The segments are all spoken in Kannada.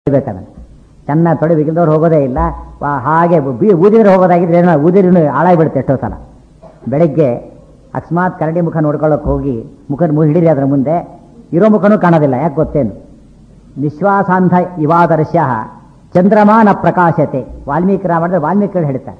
ತೊಳಿಬೇಕದನ್ನು ಚೆನ್ನಾಗಿ ತೊಳಿಬೇಕಿಲ್ದವ್ರು ಹೋಗೋದೇ ಇಲ್ಲ ವಾ- ಹಾಗೆ ಬಿ- ಊದಿದ್ರೆ ಹೋಗೋದಾಗಿದ್ರೆ ಏನೋ ಊದಿರೂ ಹಾಳಾಗ್ಬಿಡುತ್ತೆ ಎಷ್ಟೋ ಸಲ ಬೆಳಗ್ಗೆ ಅಕಸ್ಮಾತ್ ಕರಡಿ ಮುಖ ನೋಡ್ಕೊಳ್ಳೋಕೆ ಹೋಗಿ ಮುಖ ಮು- ಹಿಡೀರಿ ಅದರ ಮುಂದೆ ಇರೋ ಮುಖನೂ ಕಾಣೋದಿಲ್ಲ ಯಾಕೆ ಗೊತ್ತೇನು ನಿಶ್ವಾಸಾಂಧ ಇವಾದರ್ಶ ಚಂದ್ರಮಾನ ಪ್ರಕಾಶತೆ ವಾಲ್ಮೀಕಿ ರಾಮಾಯಣದ ವಾಲ್ಮೀಕಿಗಳು ಹೇಳ್ತಾರೆ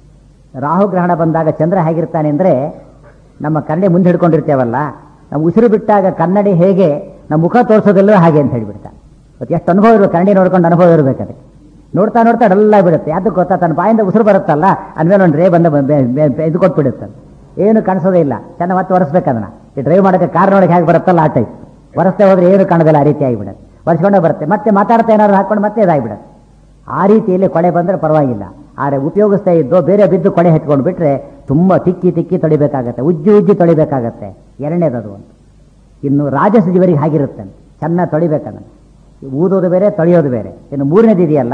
ರಾಹುಗ್ರಹಣ ಬಂದಾಗ ಚಂದ್ರ ಹೇಗಿರ್ತಾನೆ ಅಂದರೆ ನಮ್ಮ ಕನ್ನಡಿ ಮುಂದೆ ಹಿಡ್ಕೊಂಡಿರ್ತೇವಲ್ಲ ನಾವು ಉಸಿರು ಬಿಟ್ಟಾಗ ಕನ್ನಡಿ ಹೇಗೆ ನಮ್ಮ ಮುಖ ತೋರಿಸೋದಿಲ್ಲವೋ ಹಾಗೆ ಅಂತ ಹೇಳಿಬಿಡ್ತಾನೆ ಮತ್ತು ಎಷ್ಟು ಅನುಭವ ಇರಬೇಕು ಕನ್ನಡಿ ನೋಡ್ಕೊಂಡು ಅನುಭವ ಇರಬೇಕು ಅದಕ್ಕೆ ನೋಡ್ತಾ ನೋಡ್ತಾ ಡಲ್ಲ ಬಿಡುತ್ತೆ ಯಾವ್ದು ಗೊತ್ತಾ ತನ್ನ ಬಾಯಿಂದ ಉಸಿರು ಬರುತ್ತಲ್ಲ ಅಂದಮೇಲೆ ಒಂದು ರೇ ಬಂದ ಬ- ಬೆ- ಬೆ- ಬೆ- ಇದು ಕೊಟ್ಬಿಡುತ್ತೆ ಏನು ಕಾಣಿಸೋದೇ ಇಲ್ಲ ಚೆನ್ನಾಗಿ ಮತ್ತೆ ಒರೆಸ್ಬೇಕು ಅದನ್ನ ಈ ಡ್ರೈವ್ ಮಾಡೋಕ್ಕೆ ಕಾರ್ ನೋಡಕ್ಕೆ ಹೇಗೆ ಬರುತ್ತಲ್ಲ ಆ ಟೈಪ್ ಒರೆಸ್ತಾ ಹೋದ್ರೆ ಏನು ಕಾಣೋದಿಲ್ಲ ಆ ರೀತಿ ಆಗಿಬಿಡುತ್ತೆ ಒರೆಸ್ಕೊಂಡೇ ಬರುತ್ತೆ ಮತ್ತೆ ಮಾತಾಡ್ತಾ ಏನಾದ್ರು ಹಾಕೊಂಡು ಮತ್ತೆ ಇದಾಗಿಬಿಡುತ್ತೆ ಆ ರೀತಿಯಲ್ಲಿ ಕೊಳೆ ಬಂದರೆ ಪರವಾಗಿಲ್ಲ ಆದರೆ ಉಪಯೋಗಿಸ್ತಾ ಇದ್ದು ಬೇರೆ ಬಿದ್ದು ಕೊಳೆ ಹೆತ್ಕೊಂಡು ಬಿಟ್ರೆ ತುಂಬ ತಿಕ್ಕಿ ತಿಕ್ಕಿ ತೊಳಿಬೇಕಾಗತ್ತೆ ಉಜ್ಜಿ ಉಜ್ಜಿ ತೊಳಿಬೇಕಾಗತ್ತೆ ಎರಡನೇದದು ಒಂದು ಇನ್ನು ರಾಜಸ ಜೀವರಿಗೆ ಹಾಗಿರುತ್ತೆ ಚೆನ್ನಾಗಿ ತೊಳಿಬೇಕದನ್ನು ಊದೋದು ಬೇರೆ ತೊಳೆಯೋದು ಬೇರೆ ಇನ್ನು ಮೂರನೇದು ಇದೆಯಲ್ಲ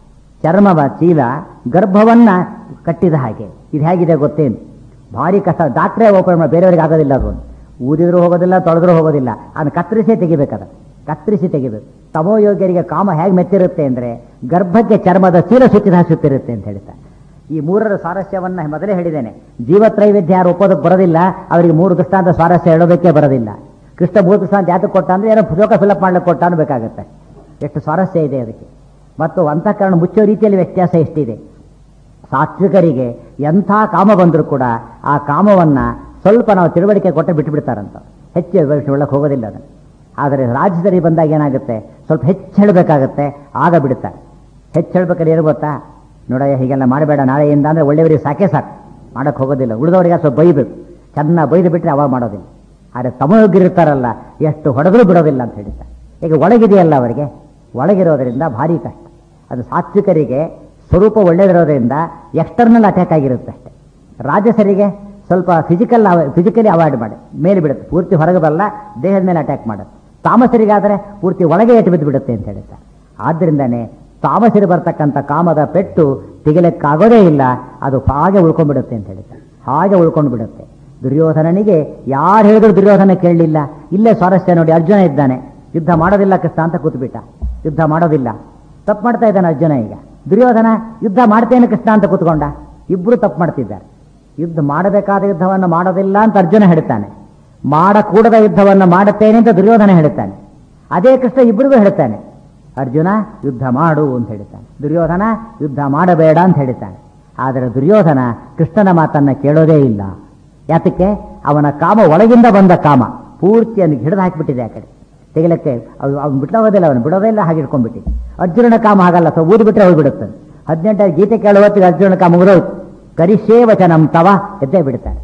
ಚರ್ಮವ ಚೀಲ ಗರ್ಭವನ್ನ ಕಟ್ಟಿದ ಹಾಗೆ ಇದು ಹೇಗಿದೆ ಗೊತ್ತೇನು ಭಾರಿ ಕಷ್ಟ ಡಾಕ್ಟ್ರೇ ಓಪನ್ ಮಾಡಿ ಬೇರೆಯವರಿಗೆ ಆಗೋದಿಲ್ಲ ಅದು ಊದಿದ್ರೂ ಹೋಗೋದಿಲ್ಲ ತೊಳೆದ್ರೂ ಹೋಗೋದಿಲ್ಲ ಅದನ್ನು ಕತ್ತರಿಸೇ ತೆಗಿಬೇಕದ ಕತ್ತರಿಸಿ ತೆಗಿಬೇಕು ತಮೋಯೋಗ್ಯರಿಗೆ ಕಾಮ ಹೇಗೆ ಮೆತ್ತಿರುತ್ತೆ ಅಂದರೆ ಗರ್ಭಕ್ಕೆ ಚರ್ಮದ ಚೀಲ ಸುತ್ತಿದ ಹಾಗೆ ಸುತ್ತಿರುತ್ತೆ ಅಂತ ಹೇಳ್ತಾರೆ ಈ ಮೂರರ ಸ್ವಾರಸ್ಯವನ್ನ ಮೊದಲೇ ಹೇಳಿದ್ದೇನೆ ಜೀವತ್ರೈವೇದ್ಯ ಯಾರು ಒಪ್ಪೋದಕ್ಕೆ ಬರೋದಿಲ್ಲ ಅವರಿಗೆ ಮೂರು ದೃಷ್ಟಾಂತ ಸ್ವಾರಸ್ಯ ಹೇಳೋದಕ್ಕೆ ಬರೋದಿಲ್ಲ ಕೃಷ್ಣ ಮೂರು ದೃಷ್ಟಾಂತ ಯಾತಕ್ಕೆ ಕೊಟ್ಟ ಅಂದ್ರೆ ಏನೋ ಶ್ಲೋಕ ಫಿಲಪ್ ಮಾಡ್ಲಿಕ್ಕೆ ಕೊಟ್ಟ ಬೇಕಾಗುತ್ತೆ ಎಷ್ಟು ಸ್ವಾರಸ್ಯ ಇದೆ ಅದಕ್ಕೆ ಮತ್ತು ಅಂತಃಕರಣ ಮುಚ್ಚೋ ರೀತಿಯಲ್ಲಿ ವ್ಯತ್ಯಾಸ ಎಷ್ಟಿದೆ ಸಾತ್ವಿಕರಿಗೆ ಎಂಥ ಕಾಮ ಬಂದರೂ ಕೂಡ ಆ ಕಾಮವನ್ನ ಸ್ವಲ್ಪ ನಾವು ತಿಳುವಳಿಕೆ ಕೊಟ್ಟು ಬಿಟ್ಟು ಬಿಡ್ತಾರಂತ ಹೆಚ್ಚು ಒಳಗೆ ಹೋಗೋದಿಲ್ಲ ಅದನ್ನು ಆದರೆ ರಾಜ್ಯದಲ್ಲಿ ಬಂದಾಗ ಏನಾಗುತ್ತೆ ಸ್ವಲ್ಪ ಹೆಚ್ಚು ಹೇಳಬೇಕಾಗತ್ತೆ ಆಗ ಬಿಡುತ್ತಾರೆ ಹೆಚ್ಚು ಹೇಳ್ಬೇಕಾದ್ರೆ ಏನು ಗೊತ್ತಾ ನೋಡಯ್ಯ ಹೀಗೆಲ್ಲ ಮಾಡಬೇಡ ನಾಳೆಯಿಂದ ಅಂದರೆ ಒಳ್ಳೆಯವರಿಗೆ ಸಾಕೇ ಸಾಕು ಮಾಡೋಕ್ಕೆ ಹೋಗೋದಿಲ್ಲ ಉಳಿದವರಿಗೆ ಸ್ವಲ್ಪ ಬೈಬೇಕು ಚೆನ್ನಾಗಿ ಬೈದು ಬಿಟ್ಟರೆ ಅವಾಗ ಮಾಡೋದಿಲ್ಲ ಆದರೆ ತಮಯೋಗಿರ್ತಾರಲ್ಲ ಎಷ್ಟು ಹೊಡೆದರೂ ಬಿಡೋದಿಲ್ಲ ಅಂತ ಹೇಳ್ತಾರೆ ಈಗ ಒಳಗಿದೆಯಲ್ಲ ಅವರಿಗೆ ಒಳಗಿರೋದರಿಂದ ಭಾರಿ ಕಷ್ಟ ಅದು ಸಾತ್ವಿಕರಿಗೆ ಸ್ವರೂಪ ಒಳ್ಳೆಯದಿರೋದ್ರಿಂದ ಎಕ್ಸ್ಟರ್ನಲ್ ಅಟ್ಯಾಕ್ ಆಗಿರುತ್ತೆ ಅಷ್ಟೇ ರಾಜಸರಿಗೆ ಸ್ವಲ್ಪ ಫಿಸಿಕಲ್ ಫಿಸಿಕಲಿ ಅವಾಯ್ಡ್ ಮಾಡಿ ಮೇಲೆ ಬಿಡುತ್ತೆ ಪೂರ್ತಿ ಹೊರಗೆ ಬರಲ್ಲ ದೇಹದ ಮೇಲೆ ಅಟ್ಯಾಕ್ ಮಾಡುತ್ತೆ ತಾಮಸರಿಗಾದರೆ ಪೂರ್ತಿ ಒಳಗೆ ಎಟ್ಟು ಬಿದ್ದು ಬಿಡುತ್ತೆ ಅಂತ ಹೇಳ್ತಾರೆ ಆದ್ದರಿಂದನೇ ತಾಮಸರಿ ಬರ್ತಕ್ಕಂಥ ಕಾಮದ ಪೆಟ್ಟು ತೆಗಿಲಿಕ್ಕಾಗೋದೇ ಇಲ್ಲ ಅದು ಹಾಗೆ ಉಳ್ಕೊಂಡ್ಬಿಡುತ್ತೆ ಅಂತ ಹೇಳ್ತಾರೆ ಹಾಗೆ ಉಳ್ಕೊಂಡು ಬಿಡುತ್ತೆ ದುರ್ಯೋಧನನಿಗೆ ಯಾರು ಹೇಳಿದ್ರು ದುರ್ಯೋಧನ ಕೇಳಲಿಲ್ಲ ಇಲ್ಲೇ ಸ್ವಾರಸ್ಯ ನೋಡಿ ಅರ್ಜುನ ಇದ್ದಾನೆ ಯುದ್ಧ ಮಾಡೋದಿಲ್ಲ ಕೃಷ್ಣ ಅಂತ ಕೂತ್ಬಿಟ್ಟ ಯುದ್ಧ ಮಾಡೋದಿಲ್ಲ ತಪ್ಪು ಮಾಡ್ತಾ ಇದ್ದಾನೆ ಅರ್ಜುನ ಈಗ ದುರ್ಯೋಧನ ಯುದ್ಧ ಮಾಡ್ತೇನೆ ಕೃಷ್ಣ ಅಂತ ಕೂತ್ಕೊಂಡ ಇಬ್ರು ತಪ್ಪು ಮಾಡ್ತಿದ್ದಾರೆ ಯುದ್ಧ ಮಾಡಬೇಕಾದ ಯುದ್ಧವನ್ನು ಮಾಡೋದಿಲ್ಲ ಅಂತ ಅರ್ಜುನ ಹೇಳ್ತಾನೆ ಮಾಡಕೂಡದ ಯುದ್ಧವನ್ನು ಮಾಡುತ್ತೇನೆ ಅಂತ ದುರ್ಯೋಧನ ಹೇಳ್ತಾನೆ ಅದೇ ಕೃಷ್ಣ ಇಬ್ಬರಿಗೂ ಹೇಳ್ತಾನೆ ಅರ್ಜುನ ಯುದ್ಧ ಮಾಡು ಅಂತ ಹೇಳ್ತಾನೆ ದುರ್ಯೋಧನ ಯುದ್ಧ ಮಾಡಬೇಡ ಅಂತ ಹೇಳ್ತಾನೆ ಆದರೆ ದುರ್ಯೋಧನ ಕೃಷ್ಣನ ಮಾತನ್ನ ಕೇಳೋದೇ ಇಲ್ಲ ಯಾತಕ್ಕೆ ಅವನ ಕಾಮ ಒಳಗಿಂದ ಬಂದ ಕಾಮ ಪೂರ್ತಿಯನ್ನು ಹಿಡಿದು ಹಾಕಿಬಿಟ್ಟಿದೆ ಆ ಕಡೆ ತೆಗಿಲಕ್ಕೆ ಅವ್ನು ಬಿಟ್ಟ ಹೋಗೋದಿಲ್ಲ ಅವನು ಬಿಡೋದೇ ಇಲ್ಲ ಹಾಗೆ ಇಟ್ಕೊಂಡ್ಬಿಟ್ಟಿದೆ ಅರ್ಜುನನ ಕಾಮ ಹಾಗಲ್ಲ ಸೊ ಊದಿ ಬಿಟ್ಟರೆ ಹೋಗ್ಬಿಡುತ್ತೆ ಹದಿನೆಂಟು ಗೀತೆ ಕೇಳುವ ಹೊತ್ತಿಗೆ ಅರ್ಜುನನ ಕಾಮ ಮುಗಿದೋಯ್ತು ಕರಿಷೇ ವಚನಂ ತವ ಎದ್ದೇ ಬಿಡ್ತಾನೆ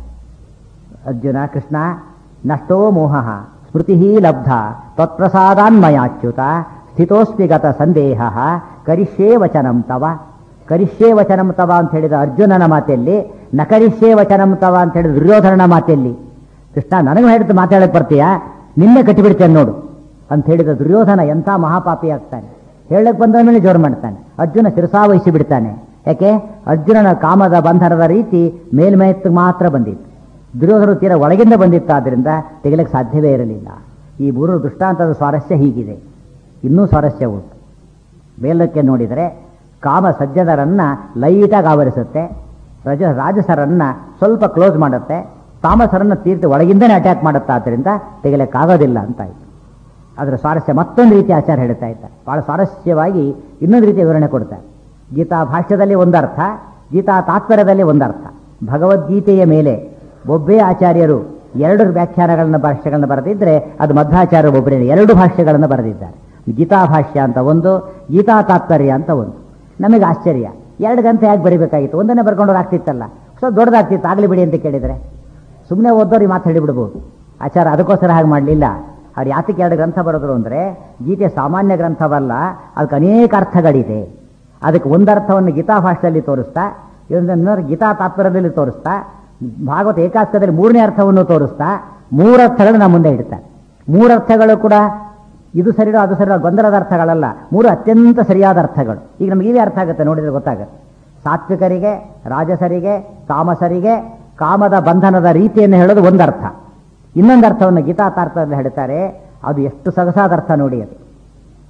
ಅರ್ಜುನ ಕೃಷ್ಣ ನಷ್ಟೋ ಮೋಹ ಸ್ಮೃತಿ ಲಬ್ಧ ತ್ವತ್ಪ್ರಸಾದಾನ್ಮಯಾಚ್ಯುತ ಸ್ಥಿತೋಸ್ಮಿ ಗತ ಸಂದೇಹ ಕರಿಷ್ಯೇ ವಚನಂ ತವ ಕರಿಷ್ಯೇ ವಚನಂ ತವ ಅಂತ ಹೇಳಿದ ಅರ್ಜುನನ ಮಾತೆಯಲ್ಲಿ ನ ಕರಿಷ್ಯೇ ವಚನಂ ತವ ಅಂತ ಹೇಳಿದ ದುರ್ಯೋಧನನ ಮಾತೆಯಲ್ಲಿ ಕೃಷ್ಣ ನನಗೆ ಹೇಳಿದ್ದು ಮಾತಾಡಕ್ಕೆ ಬರ್ತೀಯಾ ನಿನ್ನೆ ಕಟ್ಟಿಬಿಡ್ತೇನೆ ನೋಡು ಅಂತ ಹೇಳಿದ ದುರ್ಯೋಧನ ಎಂಥ ಮಹಾಪಾಪಿ ಆಗ್ತಾನೆ ಹೇಳಕ್ ಬಂದ ಮೇಲೆ ಜೋರು ಮಾಡ್ತಾನೆ ಅರ್ಜುನ ಶಿರಸಾವಹಿಸಿ ಬಿಡ್ತಾನೆ ಯಾಕೆ ಅರ್ಜುನನ ಕಾಮದ ಬಂಧನದ ರೀತಿ ಮೇಲ್ಮೈತ್ತು ಮಾತ್ರ ಬಂದಿತ್ತು ದುರ್ಯೋಧನ ತೀರ ಒಳಗಿಂದ ಬಂದಿತ್ತಾದ್ರಿಂದ ತೆಗಿಲಕ್ಕೆ ಸಾಧ್ಯವೇ ಇರಲಿಲ್ಲ ಈ ಮೂರು ದೃಷ್ಟಾಂತದ ಸ್ವಾರಸ್ಯ ಹೀಗಿದೆ ಇನ್ನೂ ಸ್ವಾರಸ್ಯ ಉಂಟು ಮೇಲಕ್ಕೆ ನೋಡಿದರೆ ಕಾಮ ಸಜ್ಜನರನ್ನ ಲೈಟಾಗಿ ಆವರಿಸುತ್ತೆ ರಜ ರಾಜಸರನ್ನ ಸ್ವಲ್ಪ ಕ್ಲೋಸ್ ಮಾಡುತ್ತೆ ತಾಮಸರನ್ನ ತೀರ್ಥ ಒಳಗಿಂದನೇ ಅಟ್ಯಾಕ್ ಮಾಡುತ್ತೆ ಆದ್ದರಿಂದ ತೆಗಿಲಿಕ್ಕಾಗೋದಿಲ್ಲ ಅಂತಾಯ್ತು ಅದರ ಸ್ವಾರಸ್ಯ ಮತ್ತೊಂದು ರೀತಿ ಆಚಾರ ಹೇಳ್ತಾ ಇದ್ದಾರೆ ಬಹಳ ಸ್ವಾರಸ್ಯವಾಗಿ ಇನ್ನೊಂದು ರೀತಿಯ ವಿವರಣೆ ಕೊಡ್ತಾರೆ ಗೀತಾ ಭಾಷ್ಯದಲ್ಲಿ ಒಂದರ್ಥ ಗೀತಾ ತಾತ್ಪರ್ಯದಲ್ಲಿ ಒಂದರ್ಥ ಭಗವದ್ಗೀತೆಯ ಮೇಲೆ ಒಬ್ಬೇ ಆಚಾರ್ಯರು ಎರಡು ವ್ಯಾಖ್ಯಾನಗಳನ್ನ ಭಾಷ್ಯಗಳನ್ನ ಬರೆದಿದ್ರೆ ಅದು ಮಧ್ವಾಚಾರ್ಯ ಒಬ್ಬರೇ ಎರಡು ಭಾಷ್ಯಗಳನ್ನು ಬರೆದಿದ್ದಾರೆ ಗೀತಾ ಭಾಷ್ಯ ಅಂತ ಒಂದು ಗೀತಾ ತಾತ್ಪರ್ಯ ಅಂತ ಒಂದು ನಮಗೆ ಆಶ್ಚರ್ಯ ಎರಡು ಗಂಟೆ ಯಾಕೆ ಬರಿಬೇಕಾಗಿತ್ತು ಒಂದನ್ನೇ ಬರ್ಕೊಂಡು ಆಗ್ತಿತ್ತಲ್ಲ ಸ್ವಲ್ಪ ದೊಡ್ಡದಾಗ್ತಿತ್ತು ಆಗಲಿ ಬಿಡಿ ಅಂತ ಕೇಳಿದರೆ ಸುಮ್ಮನೆ ಓದೋರಿಗೆ ಮಾತು ಹೇಳಿಬಿಡ್ಬೋದು ಆಚಾರ ಅದಕ್ಕೋಸ್ಕರ ಹಾಗೆ ಮಾಡಲಿಲ್ಲ ಅವ್ರು ಯಾತಕ್ಕೆ ಎರಡು ಗ್ರಂಥ ಬರೆದ್ರು ಅಂದರೆ ಗೀತೆ ಸಾಮಾನ್ಯ ಗ್ರಂಥವಲ್ಲ ಅದಕ್ಕೆ ಅನೇಕ ಅರ್ಥಗಳಿದೆ ಅದಕ್ಕೆ ಒಂದು ಅರ್ಥವನ್ನು ಗೀತಾ ಭಾಷೆಯಲ್ಲಿ ತೋರಿಸ್ತಾ ಇನ್ನೊಂದನ್ನು ಗೀತಾ ತಾತ್ಪರ್ಯದಲ್ಲಿ ತೋರಿಸ್ತಾ ಭಾಗವತ ಏಕಾಸ್ಕದಲ್ಲಿ ಮೂರನೇ ಅರ್ಥವನ್ನು ತೋರಿಸ್ತಾ ಮೂರು ಅರ್ಥಗಳನ್ನು ನಮ್ಮ ಮುಂದೆ ಇಡ್ತಾರೆ ಮೂರು ಅರ್ಥಗಳು ಕೂಡ ಇದು ಸರಿಯೋ ಅದು ಸರಿಯೋ ಗೊಂದಲದ ಅರ್ಥಗಳಲ್ಲ ಮೂರು ಅತ್ಯಂತ ಸರಿಯಾದ ಅರ್ಥಗಳು ಈಗ ನಮಗೆ ಇವೇ ಅರ್ಥ ಆಗುತ್ತೆ ನೋಡಿದ್ರೆ ಗೊತ್ತಾಗುತ್ತೆ ಸಾತ್ವಿಕರಿಗೆ ರಾಜಸರಿಗೆ ತಾಮಸರಿಗೆ ಕಾಮದ ಬಂಧನದ ರೀತಿಯನ್ನು ಹೇಳೋದು ಒಂದು ಅರ್ಥ ಇನ್ನೊಂದು ಅರ್ಥವನ್ನು ಗೀತಾ ತಾರ್ಥದಲ್ಲಿ ಹೇಳ್ತಾರೆ ಅದು ಎಷ್ಟು ಸೊಗಸಾದ ಅರ್ಥ ನೋಡಿ ಅದು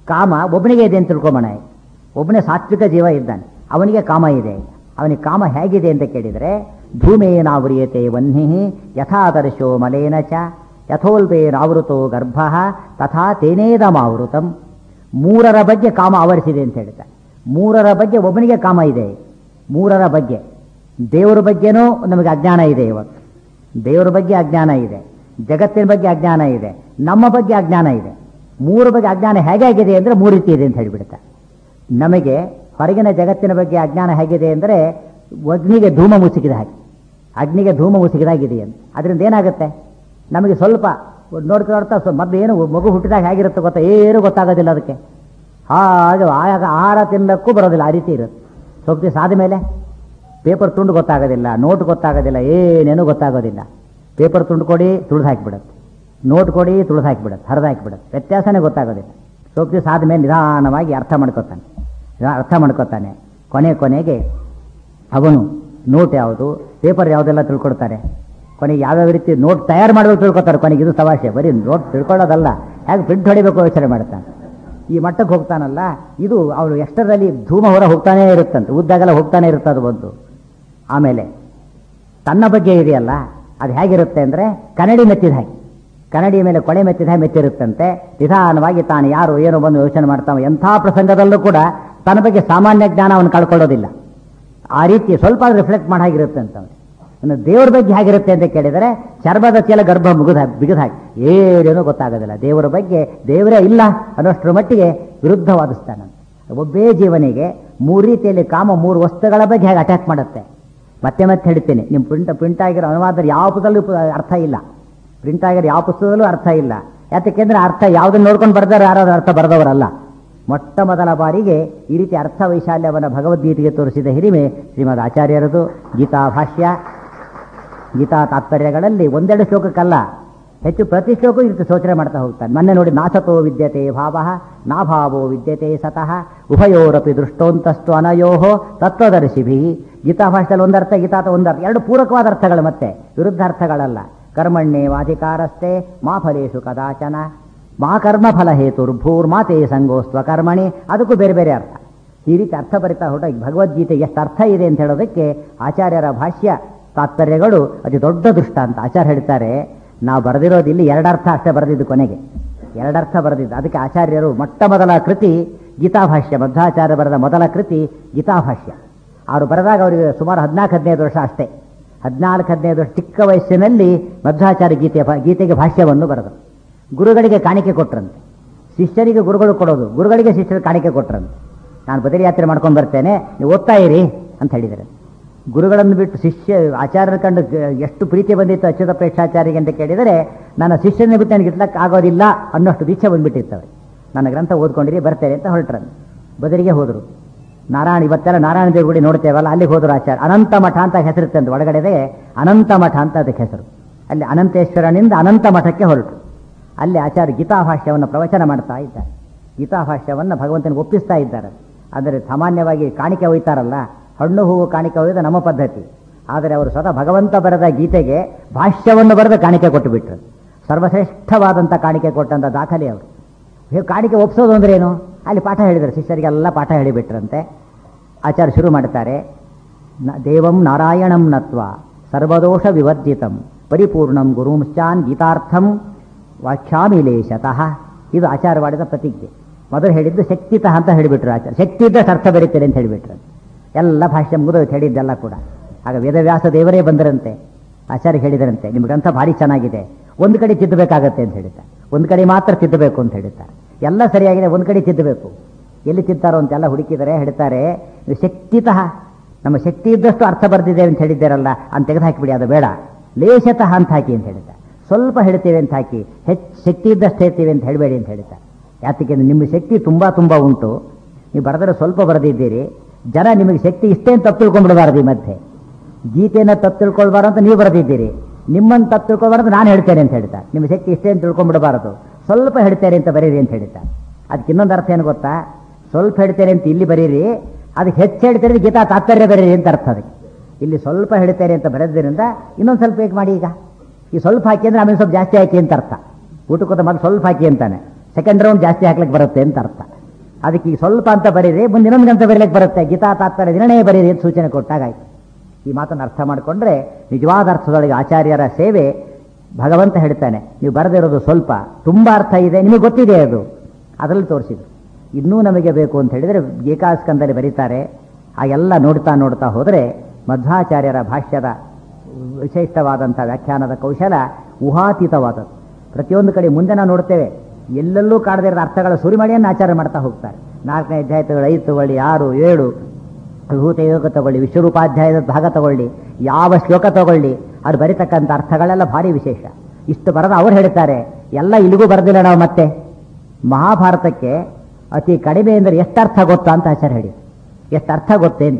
ಕಾಮ ಒಬ್ಬನಿಗೆ ಇದೆ ಅಂತ ತಿಳ್ಕೊಂಬೋಣ ಒಬ್ಬನೇ ಸಾತ್ವಿಕ ಜೀವ ಇದ್ದಾನೆ ಅವನಿಗೆ ಕಾಮ ಇದೆ ಅವನಿಗೆ ಕಾಮ ಹೇಗಿದೆ ಅಂತ ಕೇಳಿದರೆ ಧೂಮೇನಾವರಿಯತೆ ವನ್ಹಿ ಯಥಾದರ್ಶೋ ಮಲೇನ ಚ ಯಥೋಲ್ಪೇನಾವೃತೋ ಗರ್ಭ ತಥಾ ತೇನೇದಮಾವೃತಂ ಮೂರರ ಬಗ್ಗೆ ಕಾಮ ಆವರಿಸಿದೆ ಅಂತ ಹೇಳ್ತಾರೆ ಮೂರರ ಬಗ್ಗೆ ಒಬ್ಬನಿಗೆ ಕಾಮ ಇದೆ ಮೂರರ ಬಗ್ಗೆ ದೇವರ ಬಗ್ಗೆನೂ ನಮಗೆ ಅಜ್ಞಾನ ಇದೆ ಇವತ್ತು ದೇವರ ಬಗ್ಗೆ ಅಜ್ಞಾನ ಇದೆ ಜಗತ್ತಿನ ಬಗ್ಗೆ ಅಜ್ಞಾನ ಇದೆ ನಮ್ಮ ಬಗ್ಗೆ ಅಜ್ಞಾನ ಇದೆ ಮೂರು ಬಗ್ಗೆ ಅಜ್ಞಾನ ಹೇಗೆ ಆಗಿದೆ ಅಂದರೆ ಮೂರು ರೀತಿ ಇದೆ ಅಂತ ಹೇಳಿಬಿಡ್ತಾರೆ ನಮಗೆ ಹೊರಗಿನ ಜಗತ್ತಿನ ಬಗ್ಗೆ ಅಜ್ಞಾನ ಹೇಗಿದೆ ಅಂದರೆ ಅಗ್ನಿಗೆ ಧೂಮ ಮುಸುಕಿದ ಹಾಗೆ ಅಗ್ನಿಗೆ ಧೂಮ ಮುಸುಕಿದಾಗಿದೆ ಅಂತ ಅದರಿಂದ ಏನಾಗುತ್ತೆ ನಮಗೆ ಸ್ವಲ್ಪ ನೋಡ್ತಾ ನೋಡ್ತಾ ಸ್ವ- ಮೊದಲು ಏನು ಮಗು ಹುಟ್ಟಿದಾಗ ಹೇಗಿರುತ್ತೆ ಗೊತ್ತಾ ಏನು ಗೊತ್ತಾಗೋದಿಲ್ಲ ಅದಕ್ಕೆ ಹಾಗೆ ಆಗ ಆಹಾರ ತಿನ್ನಕ್ಕೂ ಬರೋದಿಲ್ಲ ಆ ರೀತಿ ಇರುತ್ತೆ ಸ್ವಲ್ಪ ದಿವಸ ಆದಮೇಲೆ ಪೇಪರ್ ತುಂಡು ಗೊತ್ತಾಗೋದಿಲ್ಲ ನೋಟ್ ಗೊತ್ತಾಗೋದಿಲ್ಲ ಏನೇನೂ ಗೊತ್ತಾಗೋದಿಲ್ಲ ಪೇಪರ್ ತುಂಡು ಕೊಡಿ ತುಳಿದು ಹಾಕಿಬಿಡುತ್ತೆ ನೋಟ್ ಕೊಡಿ ತುಳಿದು ಹಾಕಿಬಿಡುತ್ತೆ ಹರಿದು ಹಾಕಿಬಿಡುತ್ತೆ ವ್ಯತ್ಯಾಸನೇ ಗೊತ್ತಾಗೋದಿಲ್ಲ ಸ್ವಲ್ಪ ದಿವಸ ಆದಮೇಲೆ ನಿಧಾನವಾಗಿ ಅರ್ಥ ಮಾಡ್ಕೋತಾನೆ ನಿಧಾನ ಅರ್ಥ ಮಾಡ್ಕೋತಾನೆ ಕೊನೆ ಕೊನೆಗೆ ಅವನು ನೋಟ್ ಯಾವುದು ಪೇಪರ್ ಯಾವುದೆಲ್ಲ ತಿಳ್ಕೊಡ್ತಾರೆ ಕೊನೆಗೆ ಯಾವ್ಯಾವ ರೀತಿ ನೋಟ್ ತಯಾರು ಮಾಡಬೇಕು ತಿಳ್ಕೊತಾರೆ ಕೊನೆಗೆ ಇದು ತಮಾಷೆ ಬರೀ ನೋಟ್ ತಿಳ್ಕೊಳ್ಳೋದಲ್ಲ ಹೇಗೆ ಪ್ರಿಂಟ್ ಹೊಡಿಬೇಕು ಯೋಚನೆ ಮಾಡ್ತಾನೆ ಈ ಮಟ್ಟಕ್ಕೆ ಹೋಗ್ತಾನಲ್ಲ ಇದು ಅವನು ಎಷ್ಟರಲ್ಲಿ ಧೂಮ ಹೊರ ಹೋಗ್ತಾನೇ ಇರುತ್ತಂತೆ ಉದ್ದಾಗೆಲ್ಲ ಹೋಗ್ತಾನೆ ಇರುತ್ತೆ ಅದು ಒಂದು ಆಮೇಲೆ ತನ್ನ ಬಗ್ಗೆ ಇದೆಯಲ್ಲ ಅದು ಹೇಗಿರುತ್ತೆ ಅಂದರೆ ಕನ್ನಡಿ ಮೆತ್ತಿದ ಹಾಗೆ ಕನ್ನಡಿ ಮೇಲೆ ಕೊಳೆ ಮೆತ್ತಿದ ಹಾಗೆ ಮೆತ್ತಿರುತ್ತಂತೆ ನಿಧಾನವಾಗಿ ತಾನು ಯಾರು ಏನೋ ಬಂದು ಯೋಚನೆ ಮಾಡ್ತಾನೆ ಎಂಥ ಪ್ರಸಂಗದಲ್ಲೂ ಕೂಡ ತನ್ನ ಬಗ್ಗೆ ಸಾಮಾನ್ಯ ಜ್ಞಾನ ಅವನು ಕಳ್ಕೊಳ್ಳೋದಿಲ್ಲ ಆ ರೀತಿ ಸ್ವಲ್ಪ ರಿಫ್ಲೆಕ್ಟ್ ಮಾಡಾಗಿರುತ್ತೆ ಅಂತ ಅವನು ಇನ್ನು ದೇವ್ರ ಬಗ್ಗೆ ಹೇಗಿರುತ್ತೆ ಅಂತ ಕೇಳಿದರೆ ಚರ್ಮದ ಚೀಲ ಗರ್ಭ ಮುಗಿದ ಬಿಗಿದ ಹಾಕಿ ಏನೇನೂ ಗೊತ್ತಾಗೋದಿಲ್ಲ ದೇವರ ಬಗ್ಗೆ ದೇವರೇ ಇಲ್ಲ ಅನ್ನೋಷ್ಟರ ಮಟ್ಟಿಗೆ ವಿರುದ್ಧ ವಾದಿಸ್ತಾನಂತೆ ಒಬ್ಬೇ ಜೀವನಿಗೆ ಮೂರು ರೀತಿಯಲ್ಲಿ ಕಾಮ ಮೂರು ವಸ್ತುಗಳ ಬಗ್ಗೆ ಹೇಗೆ ಅಟ್ಯಾಕ್ ಮಾಡುತ್ತೆ ಮತ್ತೆ ಮತ್ತೆ ಹೇಳ್ತೀನಿ ನಿಮ್ಮ ಪ್ರಿಂಟ್ ಪ್ರಿಂಟ್ ಆಗಿರೋ ಅನುವಾದ ಯಾವ ಪುಸ್ತಕದಲ್ಲೂ ಪ- ಅರ್ಥ ಇಲ್ಲ ಪ್ರಿಂಟ್ ಆಗಿರೋ ಯಾವ ಪುಸ್ತಕದಲ್ಲೂ ಅರ್ಥ ಇಲ್ಲ ಯಾತಕ್ಕೆಂದ್ರೆ ಅರ್ಥ ಯಾವುದನ್ನು ನೋಡ್ಕೊಂಡು ಬರ್ದಾರ ಯಾರಾದ್ರೂ ಅರ್ಥ ಬರೆದವರಲ್ಲ ಮೊಟ್ಟ ಮೊದಲ ಬಾರಿಗೆ ಈ ರೀತಿ ಅರ್ಥ ವೈಶಾಲ್ಯವನ್ನು ಭಗವದ್ಗೀತೆಗೆ ತೋರಿಸಿದ ಹಿರಿಮೆ ಶ್ರೀಮದ್ ಆಚಾರ್ಯರದು ಗೀತಾ ಭಾಷ್ಯ ಗೀತಾ ತಾತ್ಪರ್ಯಗಳಲ್ಲಿ ಒಂದೆರಡು ಶ್ಲೋಕಕ್ಕಲ್ಲ ಹೆಚ್ಚು ಪ್ರತಿ ಶ್ಲೋಕ ಈ ರೀತಿ ಸೋಚನೆ ಮಾಡ್ತಾ ಹೋಗ್ತಾನೆ ಮೊನ್ನೆ ನೋಡಿ ನಾಸತೋ ವಿದ್ಯತೆ ಭಾವ ನಾಭಾವೋ ವಿದ್ಯತೆ ಸತಃ ಉಭಯೋರಪಿ ದೃಷ್ಟೋಂತಸ್ತು ಅನಯೋಹೋ ತತ್ವದರ್ಶಿಭಿ ಗೀತಾ ಭಾಷೆಯಲ್ಲಿ ಒಂದರ್ಥ ಗೀತಾತ ಒಂದರ್ಥ ಎರಡು ಪೂರಕವಾದ ಅರ್ಥಗಳು ಮತ್ತೆ ವಿರುದ್ಧ ಅರ್ಥಗಳಲ್ಲ ಕರ್ಮಣ್ಣೇ ವಾಧಿಕಾರಸ್ಥೆ ಮಾ ಫಲೇಶು ಕದಾಚನ ಮಾ ಕರ್ಮ ಫಲ ಹೇತುರ್ಭೂರ್ಮಾತೆ ಸಂಗೋಸ್ತ್ವ ಕರ್ಮಣಿ ಅದಕ್ಕೂ ಬೇರೆ ಬೇರೆ ಅರ್ಥ ಈ ರೀತಿ ಅರ್ಥ ಬರಿತಾ ಹೊರಟ ಭಗವದ್ಗೀತೆಗೆ ಎಷ್ಟು ಅರ್ಥ ಇದೆ ಅಂತ ಹೇಳೋದಕ್ಕೆ ಆಚಾರ್ಯರ ಭಾಷ್ಯ ತಾತ್ಪರ್ಯಗಳು ಅತಿ ದೊಡ್ಡ ದೃಷ್ಟಾಂತ ಆಚಾರ್ಯ ಹೇಳ್ತಾರೆ ನಾವು ಬರೆದಿರೋದು ಇಲ್ಲಿ ಎರಡರ್ಥ ಅಷ್ಟೇ ಬರೆದಿದ್ದು ಕೊನೆಗೆ ಎರಡರ್ಥ ಬರೆದಿದ್ದು ಅದಕ್ಕೆ ಆಚಾರ್ಯರು ಮೊಟ್ಟ ಮೊದಲ ಕೃತಿ ಗೀತಾಭಾಷ್ಯ ಮಧ್ವಾಚಾರ್ಯ ಬರೆದ ಮೊದಲ ಕೃತಿ ಗೀತಾಭಾಷ್ಯ ಅವರು ಬರೆದಾಗ ಅವರಿಗೆ ಸುಮಾರು ಹದಿನಾಲ್ಕು ಹದಿನೈದು ವರ್ಷ ಅಷ್ಟೇ ಹದಿನಾಲ್ಕು ಹದಿನೈದು ವರ್ಷ ಚಿಕ್ಕ ವಯಸ್ಸಿನಲ್ಲಿ ಮಧ್ವಾಚಾರ್ಯ ಗೀತೆಯ ಭಾ- ಗೀತೆಗೆ ಭಾಷ್ಯವನ್ನು ಬರೆದರು ಗುರುಗಳಿಗೆ ಕಾಣಿಕೆ ಕೊಟ್ರಂತೆ ಶಿಷ್ಯರಿಗೆ ಗುರುಗಳು ಕೊಡೋದು ಗುರುಗಳಿಗೆ ಶಿಷ್ಯರು ಕಾಣಿಕೆ ಕೊಟ್ರಂತೆ ನಾನು ಬದರಿ ಯಾತ್ರೆ ಮಾಡ್ಕೊಂಡು ಬರ್ತೇನೆ ನೀವು ಓದ್ತಾ ಇರಿ ಅಂತ ಹೇಳಿದರೆ ಗುರುಗಳನ್ನು ಬಿಟ್ಟು ಶಿಷ್ಯ ಆಚಾರ್ಯರ ಕಂಡು ಗ- ಎಷ್ಟು ಪ್ರೀತಿ ಬಂದಿತ್ತು ಅಚ್ಯುತ ಪ್ರೇಕ್ಷಾಚಾರ್ಯಗೆ ಅಂತ ಕೇಳಿದರೆ ನನ್ನ ಶಿಷ್ಯನ ಬಿಟ್ಟು ನನಗೆ ಇರ್ಲಕ್ಕೆ ಆಗೋದಿಲ್ಲ ಅನ್ನೋಷ್ಟು ದೀಕ್ಷೆ ಬಂದ್ಬಿಟ್ಟಿರ್ತವೆ ನನ್ನ ಗ್ರಂಥ ಓದ್ಕೊಂಡಿರಿ ಬರ್ತೇನೆ ಅಂತ ಹೊರಟ್ರಂತೆ ಬದರಿಗೆ ಹೋದರು ನಾರಾಯಣ ಇವತ್ತೆಲ್ಲ ನಾರಾಯಣ ದೇವ್ರ ಗುಡಿ ನೋಡ್ತೇವಲ್ಲ ಅಲ್ಲಿಗೆ ಹೋದರು ಆಚಾರ್ಯ ಅನಂತ ಮಠ ಅಂತ ಹೆಸರಿರುತ್ತೆ ಅಂತ ಒಳಗಡೆ ಅನಂತ ಮಠ ಅಂತ ಅದಕ್ಕೆ ಹೆಸರು ಅಲ್ಲಿ ಅನಂತೇಶ್ವರನಿಂದ ಅನಂತ ಮಠಕ್ಕೆ ಹೊರಟು ಅಲ್ಲಿ ಆಚಾರ್ಯ ಗೀತಾಭಾಷ್ಯವನ್ನು ಪ್ರವಚನ ಮಾಡ್ತಾ ಇದ್ದಾರೆ ಗೀತಾಭಾಷ್ಯವನ್ನು ಭಗವಂತನಿಗೆ ಒಪ್ಪಿಸ್ತಾ ಇದ್ದಾರೆ ಅಂದರೆ ಸಾಮಾನ್ಯವಾಗಿ ಕಾಣಿಕೆ ಒಯ್ತಾರಲ್ಲ ಹಣ್ಣು ಹೂವು ಕಾಣಿಕೆ ಒಯ್ದ ನಮ್ಮ ಪದ್ಧತಿ ಆದರೆ ಅವರು ಸ್ವತಃ ಭಗವಂತ ಬರೆದ ಗೀತೆಗೆ ಭಾಷ್ಯವನ್ನು ಬರೆದ ಕಾಣಿಕೆ ಕೊಟ್ಟುಬಿಟ್ರು ಸರ್ವಶ್ರೇಷ್ಠವಾದಂಥ ಕಾಣಿಕೆ ಕೊಟ್ಟಂಥ ದಾಖಲೆ ಅವರು ಹೇ- ಕಾಣಿಕೆ ಒಪ್ಸೋದು ಅಂದ್ರೆ ಏನು ಅಲ್ಲಿ ಪಾಠ ಹೇಳಿದರು ಶಿಷ್ಯರಿಗೆಲ್ಲ ಪಾಠ ಹೇಳಿಬಿಟ್ರಂತೆ ಆಚಾರ್ಯ ಶುರು ಮಾಡ್ತಾರೆ ನ- ದೇವಂ ನಾರಾಯಣಂ ನತ್ವ ಸರ್ವದೋಷ ವಿವರ್ಜಿತಂ ಪರಿಪೂರ್ಣಂ ಗುರುಂಶ್ಚಾನ್ ಗೀತಾರ್ಥಂ ವಾಕ್ಯಾಮಿ ಲೇಶತಃ ಇದು ಆಚಾರ ಮಾಡಿದ ಪ್ರತಿಜ್ಞೆ ಮೊದಲು ಹೇಳಿದ್ದು ಶಕ್ತಿತಃ ಅಂತ ಹೇಳಿಬಿಟ್ರು ಆಚಾರ್ಯ ಶಕ್ತಿ ಇದ್ದಷ್ಟು ಅರ್ಥ ಬರೀತಾರೆ ಅಂತ ಹೇಳಿಬಿಟ್ರು ಎಲ್ಲ ಭಾಷೆ ಮುಗಿದೋಯ್ತು ಹೇಳಿದ್ದೆಲ್ಲ ಕೂಡ ಆಗ ವೇದವ್ಯಾಸ ದೇವರೇ ಬಂದರಂತೆ ಆಚಾರ್ಯ ಹೇಳಿದರಂತೆ ನಿಮ್ಮ ಗ್ರಂಥ ಭಾರಿ ಚೆನ್ನಾಗಿದೆ ಒಂದು ಕಡೆ ತಿದ್ದಬೇಕಾಗತ್ತೆ ಅಂತ ಹೇಳಿದ್ದಾರೆ ಒಂದು ಕಡೆ ಮಾತ್ರ ತಿದ್ದಬೇಕು ಅಂತ ಹೇಳಿದ್ದಾರೆ ಎಲ್ಲ ಸರಿಯಾಗಿದೆ ಒಂದು ಕಡೆ ತಿದ್ದಬೇಕು ಎಲ್ಲಿ ತಿದ್ದಾರೋ ಅಂತೆಲ್ಲ ಹುಡುಕಿದರೆ ಹೇಳ್ತಾರೆ ನೀವು ಶಕ್ತಿತಃ ನಮ್ಮ ಶಕ್ತಿ ಇದ್ದಷ್ಟು ಅರ್ಥ ಬರೆದಿದ್ದೇವೆ ಅಂತ ಹೇಳಿದ್ದಾರಲ್ಲ ಅಂತ ತೆಗೆದು ಹಾಕಿಬಿಡಿ ಅದು ಬೇಡ ಲೇಷತಃ ಅಂತ ಹಾಕಿ ಅಂತ ಹೇಳಿದ್ದಾರೆ ಸ್ವಲ್ಪ ಹೇಳ್ತೇವೆ ಅಂತ ಹಾಕಿ ಹೆಚ್ಚು ಶಕ್ತಿ ಇದ್ದಷ್ಟು ಹೇಳ್ತೀವಿ ಅಂತ ಹೇಳಬೇಡಿ ಅಂತ ಹೇಳಿದ್ದಾರೆ ಯಾತಕ್ಕೆ ನಿಮ್ಮ ಶಕ್ತಿ ತುಂಬ ತುಂಬ ಉಂಟು ನೀವು ಬರೆದರೆ ಸ್ವಲ್ಪ ಬರೆದಿದ್ದೀರಿ ಜನ ನಿಮಗೆ ಶಕ್ತಿ ಇಷ್ಟೇ ಅಂತ ತಪ್ಪು ತಿಳ್ಕೊಂಡ್ಬಿಡಬಾರದು ಈ ಮಧ್ಯೆ ಗೀತೆಯನ್ನು ತಪ್ಪು ತಿಳ್ಕೊಳ್ಬಾರ್ದು ಅಂತ ನೀವು ಬರೆದಿದ್ದೀರಿ ನಿಮ್ಮನ್ನು ತಪ್ಪು ತಿಳ್ಕೊಳ್ಬಾರ್ದು ನಾನು ಹೇಳ್ತೇನೆ ಅಂತ ಹೇಳ್ತಾರೆ ನಿಮ್ಮ ಶಕ್ತಿ ಇಷ್ಟೇ ಅಂತ ತಿಳ್ಕೊಂಡ್ಬಿಡಬಾರದು ಸ್ವಲ್ಪ ಹೇಳ್ತೇನೆ ಅಂತ ಬರೀರಿ ಅಂತ ಹೇಳ್ತಾರೆ ಅದಕ್ಕೆ ಇನ್ನೊಂದು ಅರ್ಥ ಏನು ಗೊತ್ತಾ ಸ್ವಲ್ಪ ಹೇಳ್ತೇನೆ ಅಂತ ಇಲ್ಲಿ ಬರೀರಿ ಅದಕ್ಕೆ ಹೆಚ್ಚು ಹೇಳ್ತೇನೆ ಗೀತಾ ತಾತ್ಪರ್ಯ ಬರೀರಿ ಅಂತ ಅರ್ಥ ಅದಕ್ಕೆ ಇಲ್ಲಿ ಸ್ವಲ್ಪ ಹೇಳ್ತೇನೆ ಅಂತ ಬರೆದ್ರಿಂದ ಇನ್ನೊಂದು ಸ್ವಲ್ಪ ಬೇಕು ಮಾಡಿ ಈಗ ಈ ಸ್ವಲ್ಪ ಹಾಕಿ ಅಂದ್ರೆ ಆಮೇಲೆ ಸ್ವಲ್ಪ ಜಾಸ್ತಿ ಹಾಕಿ ಅಂತ ಅರ್ಥ ಊಟಕ್ಕೋತ ಮೊದಲು ಸ್ವಲ್ಪ ಹಾಕಿ ಅಂತಾನೆ ಸೆಕೆಂಡ್ ರೌಂಡ್ ಜಾಸ್ತಿ ಹಾಕ್ಲಿಕ್ಕೆ ಬರುತ್ತೆ ಅಂತ ಅರ್ಥ ಅದಕ್ಕೆ ಈಗ ಸ್ವಲ್ಪ ಅಂತ ಬರೀರಿ ಮುಂದೆ ಇನ್ನೊಂದು ಗಂಟೆ ಬರೀಲಿಕ್ಕೆ ಬರುತ್ತೆ ಗೀತಾ ತಾತ್ಪರ್ಯ ನಿರ್ಣಯ ಬರೀರಿ ಅಂತ ಸೂಚನೆ ಕೊಟ್ಟಾಗಾಯ್ತು ಈ ಮಾತನ್ನು ಅರ್ಥ ಮಾಡಿಕೊಂಡ್ರೆ ನಿಜವಾದ ಅರ್ಥದೊಳಗೆ ಆಚಾರ್ಯರ ಸೇವೆ ಭಗವಂತ ಹೇಳ್ತಾನೆ ನೀವು ಬರೆದಿರೋದು ಸ್ವಲ್ಪ ತುಂಬ ಅರ್ಥ ಇದೆ ನಿಮಗೆ ಗೊತ್ತಿದೆ ಅದು ಅದರಲ್ಲಿ ತೋರಿಸಿದ್ರು ಇನ್ನೂ ನಮಗೆ ಬೇಕು ಅಂತ ಹೇಳಿದರೆ ಏಕಾಸ್ಕಂದಲ್ಲಿ ಬರೀತಾರೆ ಆ ಎಲ್ಲ ನೋಡ್ತಾ ನೋಡ್ತಾ ಹೋದರೆ ಮಧ್ವಾಚಾರ್ಯರ ಭಾಷ್ಯದ ವಿಶಿಷ್ಟವಾದಂಥ ವ್ಯಾಖ್ಯಾನದ ಕೌಶಲ ಊಹಾತೀತವಾದದ್ದು ಪ್ರತಿಯೊಂದು ಕಡೆ ಮುಂದೆ ನಾವು ನೋಡ್ತೇವೆ ಎಲ್ಲೆಲ್ಲೂ ಕಾಡದಿರೋ ಅರ್ಥಗಳ ಸುರಿಮಳೆಯನ್ನು ಆಚಾರ ಮಾಡ್ತಾ ಹೋಗ್ತಾರೆ ನಾಲ್ಕನೇ ಅಧ್ಯಾಯ ತಗೊಳ್ಳಿ ಐದು ತಗೊಳ್ಳಿ ಆರು ಏಳು ವಿಭೂತ ಯೋಗ ತಗೊಳ್ಳಿ ವಿಶ್ವರೂಪಾಧ್ಯಾಯದ ಭಾಗ ತಗೊಳ್ಳಿ ಯಾವ ಶ್ಲೋಕ ತಗೊಳ್ಳಿ ಅದು ಬರಿತಕ್ಕಂಥ ಅರ್ಥಗಳೆಲ್ಲ ಭಾರಿ ವಿಶೇಷ ಇಷ್ಟು ಬರದ ಅವ್ರು ಹೇಳ್ತಾರೆ ಎಲ್ಲ ಇಲ್ಲಿಗೂ ಬರೆದಿಲ್ಲ ನಾವು ಮತ್ತೆ ಮಹಾಭಾರತಕ್ಕೆ ಅತಿ ಕಡಿಮೆ ಅಂದರೆ ಎಷ್ಟು ಅರ್ಥ ಗೊತ್ತಾ ಅಂತ ಆಚಾರ್ಯ ಹೇಳಿ ಎಷ್ಟು ಅರ್ಥ ಗೊತ್ತೇನು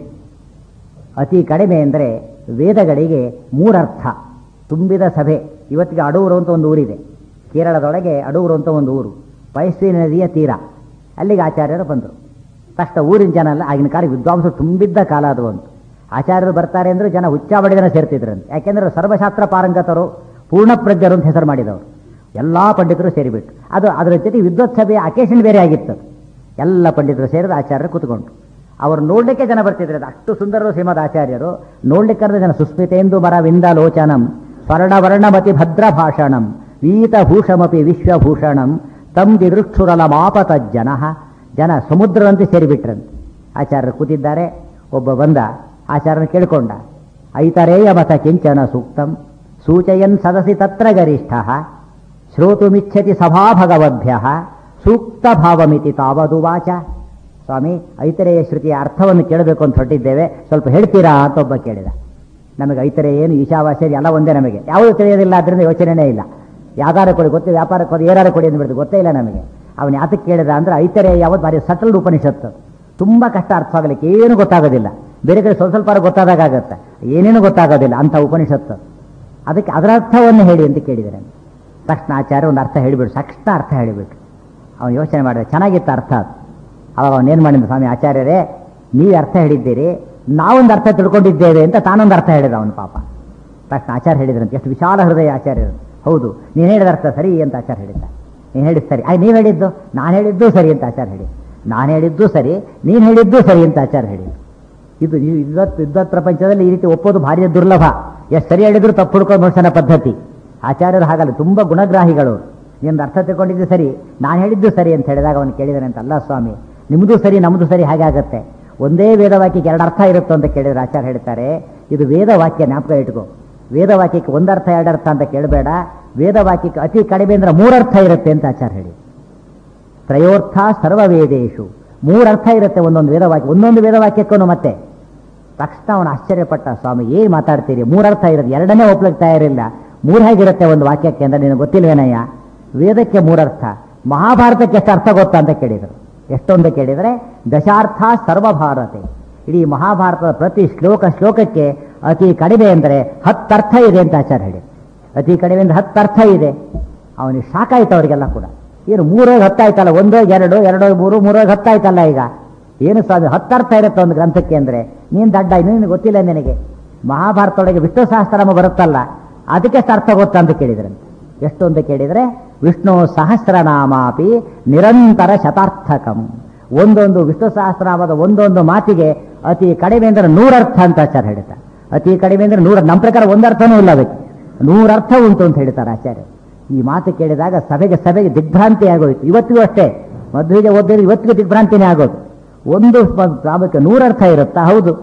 ಅತಿ ಕಡಿಮೆ ಅಂದರೆ ವೇದಗಳಿಗೆ ಮೂರರ್ಥ ತುಂಬಿದ ಸಭೆ ಇವತ್ತಿಗೆ ಅಡೂರು ಅಂತ ಒಂದು ಊರಿದೆ ಕೇರಳದೊಳಗೆ ಅಡೂರು ಅಂತ ಒಂದು ಊರು ಪೈಸ್ವಿ ನದಿಯ ತೀರ ಅಲ್ಲಿಗೆ ಆಚಾರ್ಯರು ಬಂದರು ತಕ್ಷಣ ಊರಿನ ಜನ ಎಲ್ಲ ಆಗಿನ ಕಾಲ ವಿದ್ವಾಂಸರು ತುಂಬಿದ್ದ ಕಾಲ ಅದು ಒಂದು ಆಚಾರ್ಯರು ಬರ್ತಾರೆ ಅಂದರೆ ಜನ ಹುಚ್ಚಾಬಡಿ ಜನ ಸೇರ್ತಿದ್ರಂತೆ ಯಾಕೆಂದ್ರೆ ಸರ್ವಶಾಸ್ತ್ರ ಪಾರಂಗತರು ಪೂರ್ಣಪ್ರಜ್ಞರು ಅಂತ ಹೆಸರು ಮಾಡಿದವರು ಎಲ್ಲ ಪಂಡಿತರು ಸೇರಿಬಿಟ್ಟು ಅದು ಅದರ ಜೊತೆ ವಿದ್ವತ್ ಸಭೆಯ ಅಕೇಶನ್ ಬೇರೆ ಆಗಿತ್ತು ಅದು. ಎಲ್ಲ ಪಂಡಿತರು ಸೇರಿದ ಆಚಾರ್ಯರು ಕೂತ್ಕೊಂಡು ಅವರು ನೋಡ್ಲಿಕ್ಕೆ ಜನ ಬರ್ತಿದ್ರು ಅದು ಅಷ್ಟು ಸುಂದರರು ಶ್ರೀಮದ್ ಆಚಾರ್ಯರು ನೋಡ್ಲಿಕ್ಕೆ ಜನ ಸುಸ್ಮಿತೇಂದು ಮರವಿಂದ ಲೋಚನಂ ಸ್ವರ್ಣವರ್ಣಮತಿ ಭದ್ರ ಭಾಷಣಂ ವೀತಭೂಷಮಪಿ ವಿಶ್ವಭೂಷಣಂ ತಂ ದಿದೃಕ್ಷುರಲ ಮಾಪತ ಜನ ಜನ ಸಮುದ್ರದಂತೆ ಸೇರಿಬಿಟ್ರಂತೆ ಆಚಾರ್ಯರು ಕೂತಿದ್ದಾರೆ ಒಬ್ಬ ಬಂದ ಆಚಾರ್ಯನ ಕೇಳಿಕೊಂಡ ಐತರೇಯ ಮತ ಕಿಂಚನ ಸೂಕ್ತಂ ಸೂಚಯನ್ ಸದಸಿ ತತ್ರ ಗರಿಷ್ಠ ಶ್ರೋತುಮಿಚ್ಛತಿ ಸಭಾ ಭಗವದ್ಭ್ಯ ಸೂಕ್ತ ಭಾವಮಿತಿ ತಾವದು ವಾಚ ಸ್ವಾಮಿ ಐತರೇಯ ಶ್ರುತಿಯ ಅರ್ಥವನ್ನು ಕೇಳಬೇಕು ಅಂತ ಹೊರಟಿದ್ದೇವೆ ಸ್ವಲ್ಪ ಹೇಳ್ತೀರಾ ಅಂತ ಒಬ್ಬ ಕೇಳಿದ ನಮಗೆ ಐತರೆ ಏನು ಈಶಾವಾಸ್ಯ ಎಲ್ಲ ಒಂದೇ ನಮಗೆ ಯಾವುದು ತಿಳಿಯೋದಿಲ್ಲ ಅದರಿಂದ ಯೋಚನೆನೇ ಇಲ್ಲ ಯಾವ್ದಾರ ಕೊಡಿ ಗೊತ್ತು ವ್ಯಾಪಾರ ಕೊಡಿ ಏನಾರ ಕೊಡಿ ಅಂದ್ಬಿಡ್ತು ಗೊತ್ತೇ ಇಲ್ಲ ನಮಗೆ ಅವನು ಯಾತಕ್ಕೆ ಕೇಳಿದ ಅಂದ್ರೆ ಐತರೆ ಯಾವತ್ತು ಭಾರಿ ಸಟಲ್ ಉಪನಿಷತ್ತು ತುಂಬ ಕಷ್ಟ ಅರ್ಥ ಆಗಲಿಕ್ಕೆ ಏನು ಗೊತ್ತಾಗೋದಿಲ್ಲ ಬೇರೆ ಕಡೆ ಸ್ವಲ್ಪ ಸ್ವಲ್ಪ ಗೊತ್ತಾದಾಗ ಆಗುತ್ತೆ ಏನೇನು ಗೊತ್ತಾಗೋದಿಲ್ಲ ಅಂಥ ಉಪನಿಷತ್ತು ಅದಕ್ಕೆ ಅದರ ಅರ್ಥವನ್ನು ಹೇಳಿ ಅಂತ ಕೇಳಿದರೆ ತಕ್ಷಣ ಆಚಾರ್ಯ ಒಂದು ಅರ್ಥ ಹೇಳಿಬಿಟ್ಟು ತಕ್ಷಣ ಅರ್ಥ ಹೇಳಿಬಿಟ್ಟು ಅವನು ಯೋಚನೆ ಮಾಡಿದ ಚೆನ್ನಾಗಿತ್ತು ಅರ್ಥ ಅದು ಅವಾಗ ಅವನೇನು ಮಾಡಿದ ಸ್ವಾಮಿ ಆಚಾರ್ಯರೇ ನೀವು ಅರ್ಥ ಹೇಳಿದ್ದೀರಿ ನಾವೊಂದು ಅರ್ಥ ತಿಳ್ಕೊಂಡಿದ್ದೇವೆ ಅಂತ ತಾನೊಂದು ಅರ್ಥ ಹೇಳಿದ ಅವನು ಪಾಪ ತಕ್ಷಣ ಆಚಾರ್ಯ ಹೇಳಿದ್ರಂತೆ ಎಷ್ಟು ವಿಶಾಲ ಹೃದಯ ಆಚಾರ್ಯರು ಹೌದು ನೀನು ಹೇಳಿದ ಅರ್ಥ ಸರಿ ಅಂತ ಆಚಾರ್ಯ ಹೇಳಿದ್ದ ನೀನು ಹೇಳಿದ್ದು ಸರಿ ಆಯ್ ನೀವು ಹೇಳಿದ್ದು ನಾನು ಹೇಳಿದ್ದು ಸರಿ ಅಂತ ಆಚಾರ್ಯ ಹೇಳಿ ನಾನು ಹೇಳಿದ್ದು ಸರಿ ನೀನು ಹೇಳಿದ್ದು ಸರಿ ಅಂತ ಆಚಾರ್ಯ ಹೇಳಿ ಇದು ಈ ವಿದ್ವತ್ ವಿದ್ವತ್ ಪ್ರಪಂಚದಲ್ಲಿ ಈ ರೀತಿ ಒಪ್ಪೋದು ಭಾರಿ ದುರ್ಲಭ ಎಷ್ಟು ಸರಿ ಹೇಳಿದ್ರು ತಪ್ಪು ಹುಡ್ಕೊಂಡು ಮನುಷ್ಯನ ಪದ್ಧತಿ ಆಚಾರ್ಯರು ಹಾಗಲ್ಲ ತುಂಬ ಗುಣಗ್ರಾಹಿಗಳು ನಿಮ್ದು ಅರ್ಥ ತಿಳ್ಕೊಂಡಿದ್ದು ಸರಿ ನಾನು ಹೇಳಿದ್ದು ಸರಿ ಅಂತ ಹೇಳಿದಾಗ ಅವನು ಕೇಳಿದಾನೆ ಅಂತ ಅಲ್ಲ ಸ್ವಾಮಿ ನಿಮ್ಮದು ಸರಿ ನಮ್ಮದು ಸರಿ ಹಾಗೆ ಆಗತ್ತೆ ಒಂದೇ ವೇದವಾಕ್ಯಕ್ಕೆ ಎರಡು ಅರ್ಥ ಇರುತ್ತೋ ಅಂತ ಕೇಳಿದ್ರೆ ಆಚಾರ್ಯ ಹೇಳ್ತಾರೆ ಇದು ವೇದವಾಕ್ಯ ಜ್ಞಾಪಕ ಇಟ್ಕೋ ವೇದವಾಕ್ಯಕ್ಕೆ ಒಂದರ್ಥ ಎರಡು ಅರ್ಥ ಅಂತ ಕೇಳಬೇಡ ವೇದವಾಕ್ಯಕ್ಕೆ ಅತಿ ಕಡಿಮೆ ಅಂದ್ರೆ ಮೂರರ್ಥ ಇರುತ್ತೆ ಅಂತ ಆಚಾರ್ಯ ಹೇಳಿ ತ್ರಯೋರ್ಥ ಸರ್ವವೇದೇಶು ಮೂರರ್ಥ ಇರುತ್ತೆ ಒಂದೊಂದು ವೇದವಾಕ್ಯ ಒಂದೊಂದು ವೇದವಾಕ್ಯಕ್ಕೂ ಮತ್ತೆ ತಕ್ಷಣ ಅವನು ಆಶ್ಚರ್ಯಪಟ್ಟ ಸ್ವಾಮಿ ಏನ್ ಮಾತಾಡ್ತೀರಿ ಮೂರರ್ಥ ಇರೋದು ಎರಡನೇ ಒಪ್ಲಿಕ್ಕೆ ತಯಾರಿಲ್ಲ ಮೂರು ಹೇಗಿರುತ್ತೆ ಒಂದು ವಾಕ್ಯಕ್ಕೆ ಅಂದ್ರೆ ನಿನಗೆ ಗೊತ್ತಿಲ್ವೇನಯ್ಯ ವೇದಕ್ಕೆ ಮೂರರ್ಥ ಮಹಾಭಾರತಕ್ಕೆ ಎಷ್ಟು ಅರ್ಥ ಗೊತ್ತಾ ಅಂತ ಕೇಳಿದರು ಎಷ್ಟೊಂದು ಕೇಳಿದರೆ ದಶಾರ್ಥ ಸರ್ವಭಾರತೆ ಇಡೀ ಮಹಾಭಾರತದ ಪ್ರತಿ ಶ್ಲೋಕ ಶ್ಲೋಕಕ್ಕೆ ಅತಿ ಕಡಿಮೆ ಅಂದರೆ ಹತ್ತರ್ಥ ಇದೆ ಅಂತ ಆಚಾರ್ಯ ಹೇಳಿ ಅತಿ ಕಡಿಮೆ ಅಂದ್ರೆ ಹತ್ತರ್ಥ ಇದೆ ಅವನಿಗೆ ಸಾಕಾಯ್ತು ಅವರಿಗೆಲ್ಲ ಕೂಡ ಏನು ಮೂರೋಗಿ ಹತ್ತಾಯ್ತಲ್ಲ ಒಂದೋಗಿ ಎರಡು ಎರಡೋಗಿ ಮೂರು ಮೂರೋಗಿ ಹತ್ತಾಯ್ತಲ್ಲ ಈಗ ಏನು ಸ್ವಾಮಿ ಹತ್ತರ್ಥ ಇರುತ್ತೆ ಒಂದು ಗ್ರಂಥಕ್ಕೆ ಅಂದ್ರೆ ನೀನು ದಡ್ಡ ಇನ್ನೂ ನಿನಗೆ ಗೊತ್ತಿಲ್ಲ ನಿನಗೆ ಮಹಾಭಾರತದೊಳಗೆ ವಿಷ್ಣು ಸಹಸ್ರನಾಮ ಬರುತ್ತಲ್ಲ ಅದಕ್ಕೆ ಎಷ್ಟು ಅರ್ಥ ಗೊತ್ತಾ ಅಂತ ಕೇಳಿದ್ರಂತೆ ಎಷ್ಟು ಅಂತ ಕೇಳಿದರೆ ವಿಷ್ಣು ಸಹಸ್ರನಾಮಾಪಿ ನಿರಂತರ ಶತಾರ್ಥಕಂ ಒಂದೊಂದು ವಿಷ್ಣು ಸಹಸ್ರನಾಮದ ಒಂದೊಂದು ಮಾತಿಗೆ ಅತಿ ಕಡಿಮೆ ಅಂದ್ರೆ ನೂರರ್ಥ ಅಂತ ಆಚಾರ್ಯ ಹೇಳ್ತಾರೆ ಅತಿ ಕಡಿಮೆ ಅಂದ್ರೆ ನೂರ ನಮ್ಮ ಪ್ರಕಾರ ಒಂದರ್ಥನೂ ಇಲ್ಲ ಅದಕ್ಕೆ ನೂರರ್ಥ ಉಂಟು ಅಂತ ಹೇಳ್ತಾರೆ ಆಚಾರ್ಯ ಈ ಮಾತು ಕೇಳಿದಾಗ ಸಭೆಗೆ ಸಭೆಗೆ ದಿಗ್ಭ್ರಾಂತಿ ಆಗೋಯ್ತು ಇವತ್ತಿಗೂ ಅಷ್ಟೇ ಮದುವೆಗೆ ಓದಿದ್ರೆ ಇವತ್ತಿಗೂ ದಿಗ್ಭ್ರಾಂತಿನೇ ಆಗೋದು ಒಂದು ಪ್ರಾಮುಖ್ಯ ನೂರರ್ಥ ಇರುತ್ತಾ ಹೌದು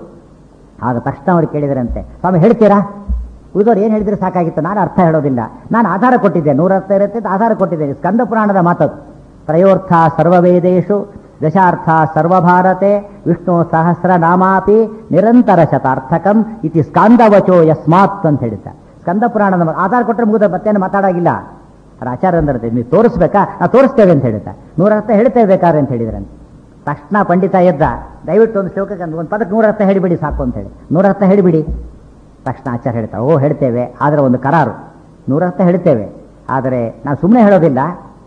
ಆಗ ತಕ್ಷಣ ಅವ್ರು ಕೇಳಿದ್ರಂತೆ ಸ್ವಾಮಿ ಹೇಳ್ತೀರಾ ಉಳಿದವ್ರು ಏನು ಹೇಳಿದ್ರೆ ಸಾಕಾಗಿತ್ತು ನಾನು ಅರ್ಥ ಹೇಳೋದಿಲ್ಲ ನಾನು ಆಧಾರ ಕೊಟ್ಟಿದ್ದೆ ನೂರರ್ಥ ಇರುತ್ತೆ ಅಂತ ಆಧಾರ ಕೊಟ್ಟಿದ್ದೇನೆ ಸ್ಕಂದ ಪುರಾಣದ ಮಾತದು ತ್ರಯೋರ್ಥ ಸರ್ವವೇದೇಶು ದಶಾರ್ಥ ಸರ್ವಭಾರತೆ ವಿಷ್ಣು ಸಹಸ್ರ ನಾಮಾಪಿ ನಿರಂತರ ಶತಾರ್ಥಕಂ ಇತಿ ಸ್ಕಾಂದವಚೋ ಯಸ್ಮಾತ್ ಅಂತ ಹೇಳಿದ್ದ ಸ್ಕಂದ ಪುರಾಣದ ಮಾ- ಆಧಾರ ಕೊಟ್ಟರೆ ಮುಗಿದ ಮತ್ತೇನು ಮಾತಾಡಾಗಿಲ್ಲ ಅದು ಆಚಾರ್ಯ ಅಂದ್ರೆ ನೀವು ತೋರಿಸ್ಬೇಕಾ ನಾವು ತೋರಿಸ್ತೇವೆ ಅಂತ ಹೇಳಿದ್ದ ನೂರರ್ಥ ಹೇಳ್ತೇವೆ ಬೇಕಾದ್ರೆ ಅಂತ ಹೇಳಿದ್ರಂತೆ ತಕ್ಷಣ ಪಂಡಿತ ಎದ್ದ ದಯವಿಟ್ಟು ಒಂದು ಶ್ಲೋಕಕ್ಕೆ ಒಂದು ಒಂದು ಪದಕ್ಕೆ ನೂರರ್ಥ ಹೇಳಿಬಿಡಿ ಸಾಕು ಅಂತ ಹೇಳಿ ನೂರರ್ಥ ಹೇಳಿಬಿಡಿ ತಕ್ಷಣ ಆಚಾರ್ಯ ಹೇಳ್ತಾರೆ ಓ ಹೇಳ್ತೇವೆ ಆದರೆ ಒಂದು ಕರಾರು ನೂರರ್ಥ ಹೇಳ್ತೇವೆ ಆದರೆ ನಾನು ಸುಮ್ಮನೆ ಹೇಳೋದಿಲ್ಲ